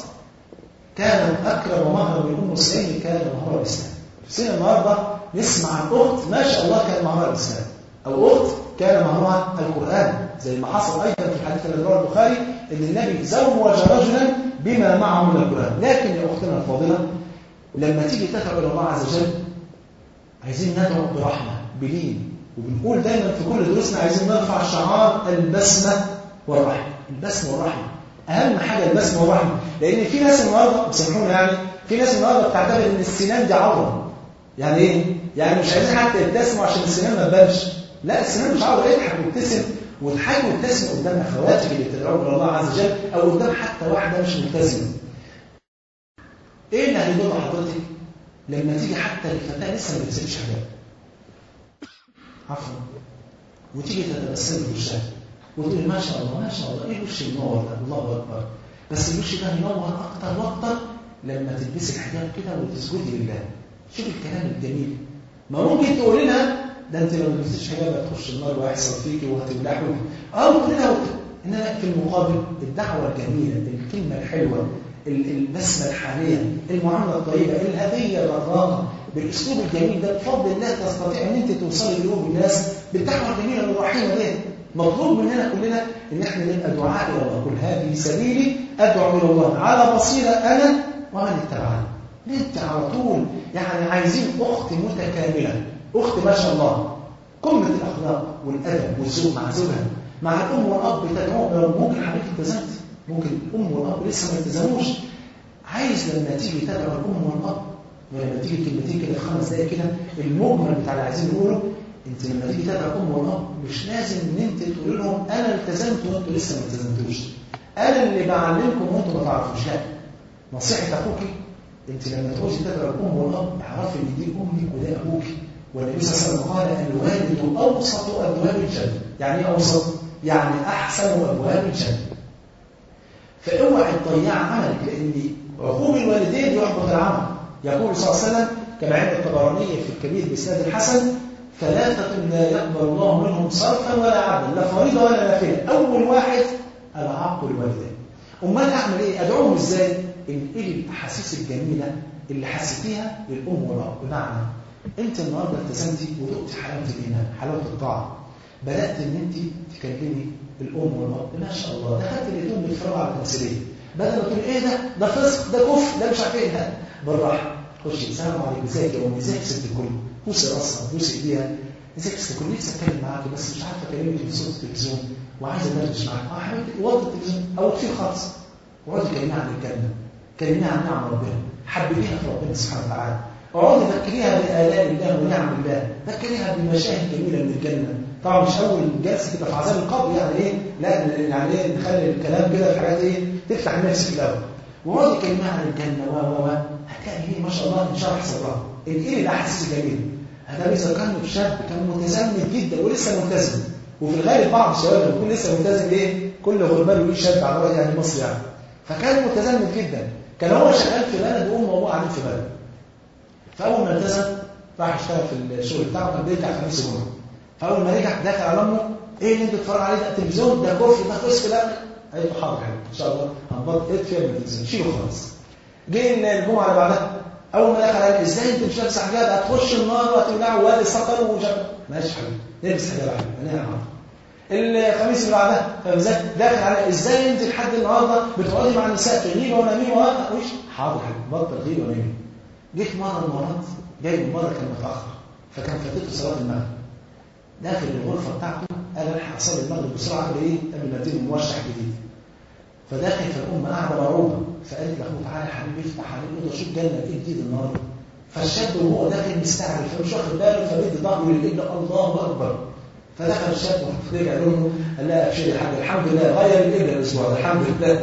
كان اكرم مهرا من ام سليم كان مهر الاسلام سنة النهارده نسمع عن اخت ما شاء الله كان مهرها الاسلام او اخت كان مهرها القران زي ما حصل ايضا في الحديث الذي رواه البخاري ان النبي زوج رجلا بما معه من القران لكن يا اختنا الفاضله لما تيجي تدعو الى الله عز وجل عايزين ندعو برحمه بلين وبنقول دايما في كل دروسنا عايزين نرفع شعار البسمه والرحمه البسمه والرحمه اهم حاجه البسمه والرحمه لان في ناس النهارده سامحونا يعني في ناس النهارده بتعتبر ان السنان دي عوره يعني ايه يعني مش عايزين حتى يبتسموا عشان السنان ما تبانش لا السنان مش عوره اضحك وابتسم وتضحك وابتسم قدام اخواتك اللي بتدعوهم الى الله عز وجل او قدام حتى واحده مش ملتزمه ايه اللي هيضر حضرتك لما تيجي حتى الفتاه لسه ما بتسيبش حاجه عفوا وتيجي تتبسم في وشها وتقول ما شاء الله ما شاء الله ايه الوش المنور ده الله اكبر بس الوش ده ينور اكتر واكتر لما تلبسي الحجاب كده وتسجدي لله شوف الكلام الجميل ما ممكن تقول لنا ده انت لو ما لبستيش حجاب هتخش النار وهيحصل فيكي وهتولعي او تقول لنا انما في المقابل الدعوه الجميله الكلمه الحلوه البسمه الحاليه المعامله الطيبه الهديه الرقراقه بالاسلوب الجميل ده بفضل الله تستطيع ان انت توصلي لقلوب الناس بالدعوه الجميله الرحيمه دي مطلوب مننا كلنا ان احنا نبقى دعاء الى الله قل هذه سبيلي ادعو الى الله على بصيره انا ومن اتبعني انت على طول يعني عايزين اخت متكامله اخت ما شاء الله قمه الاخلاق والادب والذوق مع زوجها مع الام والاب تدعوهم ممكن حضرتك التزمت ممكن الام والاب لسه ما التزموش عايز لما تيجي تدعو الام والاب ولما تيجي كلمتين كده خمس دقايق كده المجمل بتاع اللي عايزين نقوله انت لما تيجي تدعو الام والاب مش لازم ان انت تقول لهم انا التزمت وانتوا لسه ما التزمتوش انا اللي بعلمكم وانتوا ما تعرفوش لا نصيحه اخوك انت لما تخشي تدعو الام والاب اعرفي ان دي امك وده ابوك والنبي صلى الله عليه وسلم قال الوالد اوسط ابواب الجنه يعني ايه اوسط يعني احسن ابواب الجنه فاوعي تضيع عملك لان عقوق الوالدين يحبط العمل يقول صلى الله عليه وسلم كما عند الطبراني في الكبير باسناد الحسن ثلاثة لا يقبل الله منهم صرفا ولا عدلا لا فريضة ولا نافلة أول واحد العاق الوالدين أمال أعمل إيه؟ أدعوهم إزاي؟ انقلي الأحاسيس الجميلة اللي حسيتيها للام والاب بمعنى انت النهارده التزمتي وذقتي حلاوه الايمان حلاوه الطاعه بدات ان انت تكلمي الام والاب ما شاء الله دخلت الاثنين بيتفرجوا على التمثيليه بدل ما تقول ايه ده ده فسق ده كفر ده مش عارف ايه ده بالراحه خشي السلام عليكم ازيك يا امي ازيك يا ست الكل بوسي راسها بوسي ايديها ازيك يا ست الكل نفسي اتكلم معاكي بس مش عارفه اكلمك في صوت التلفزيون وعايز ادردش معاك اه حبيبتي وطي التلفزيون او اطفيه خالص واقعدي كلميها عن الجنه كلميها عن نعم ربنا حببيها في ربنا سبحانه وتعالى اقعدي ذكريها بآلاء الله ونعم الله ذكريها بمشاهد جميله من الجنه طبعا مش اول جلسه كده في عذاب القبر يعني ايه لا يعني ايه نخلي الكلام كده في حاجات ايه تفتح النفس في الاول واقعدي كلميها عن الجنه و و و هتلاقي ايه ما شاء الله انشرح صدرها ايه الاحاسيس الجميله هذا بيذكرني بشاب كان متزمت جدا ولسه ملتزم وفي الغالب بعض الشباب بيكون لسه ملتزم ايه كل غربال يقول شاب على رأي يعني مصري يعني فكان متزمت جدا كان هو شغال في بلد وامه وابوه قاعدين في بلد فاول ما التزم راح اشتغل في الشغل بتاعه كان بيرجع خميس وجمعه فاول ما رجع دخل على امه ايه اللي انت بتتفرج عليه ده التلفزيون ده كفر ده فسق لا قالت له حاضر ان شاء الله هنبطل اطفي من التلفزيون شيله خالص جه الجمعه اللي بعدها اول ما دخل قال ازاي انت مش لابس حجاب هتخش النار وهتولعه وادي السقر ومش ماشي حبيبي نلبس حجاب حبيبي انا حاضر الخميس اللي بعدها فازاي داخل على ازاي انت لحد النهارده بتقعدي مع النساء في غيبه ونميمه وش حاضر حبيبي بطل غيبه ونميمه جيت مره من المرات جاي من بره كان متاخر فكان فاتته صلاه المغرب داخل الغرفه بتاعته قال الحق اصلي المغرب بسرعه قبل ايه قبل ما تيجي موشح جديد فداخل فالام قاعده مرعوبه فقالت لاخوه تعالى يا حبيبي افتح عليه الاوضه شوف جنه ايه جديد النهارده فالشاب وهو داخل مستعجل فمش واخد باله فبيدي ظهره للقبله الله اكبر فدخل الشاب ورجع لامه قال لها ابشري يا حاج الحمد لله غير القبله الاسبوع ده الحمد لله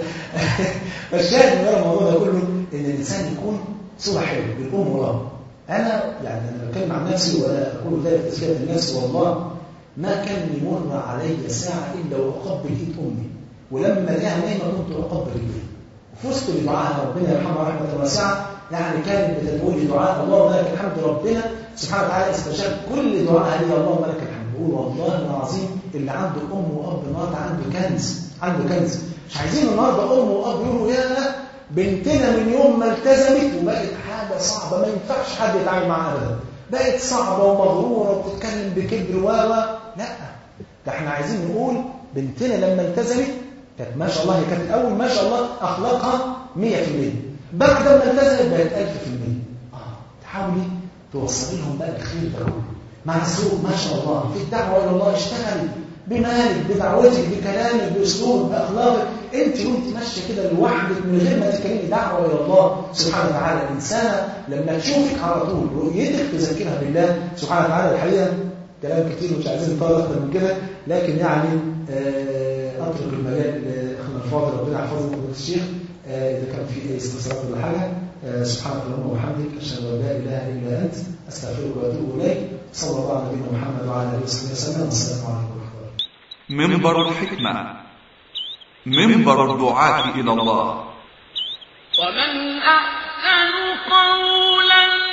فالشاهد من الموضوع ده كله ان الانسان يكون صوره حلوه بالام والاب انا يعني انا بتكلم عن نفسي ولا اقول ذلك تزكيه النفس والله ما كان يمر علي ساعه الا واقبل ايد امي ولما الاقيها نايمه كنت اقبل ايديها وفزت بدعائها ربنا يرحمها رحمه واسعه يعني كانت بتقول لي دعاء اللهم لك الحمد ربنا سبحانه وتعالى استجاب كل دعاء لي اللهم لك الحمد بقول والله العظيم اللي عنده ام واب النهارده عنده كنز عنده كنز مش عايزين النهارده ام واب يقولوا يا بنتنا من يوم ما التزمت وبقت حاجه صعبه ما ينفعش حد يتعامل معاها ابدا بقت صعبه ومغروره وبتتكلم بكبر و لا ده احنا عايزين نقول بنتنا لما التزمت كانت ما شاء الله هي كانت الاول ما شاء الله اخلاقها 100% بعد ما التزمت بقت 1000% اه تحاولي توصلي لهم بقى الخير ده كله مع السوق ما شاء الله في الدعوه الى الله اشتغلي بمالك بدعوتك بكلامك باسلوبك باخلاقك انت وانت ماشيه كده لوحدك من غير ما تتكلمي دعوه الى الله سبحانه وتعالى الانسانه لما تشوفك على طول رؤيتك تذكرها بالله سبحانه وتعالى الحقيقه كلام كتير مش عايزين نطول اكتر من كده لكن يعني اترك المجال لاخونا الفاضل ربنا يحفظه فضيله الشيخ اذا كان في اي استفسارات ولا حاجه سبحانك اللهم وبحمدك اشهد ان لا اله الا انت استغفرك واتوب اليك صلى الله على نبينا محمد وعلى اله وصحبه وسلم والسلام عليكم ورحمه الله منبر الحكمة منبر الدعاة إلى الله ومن أحسن قولا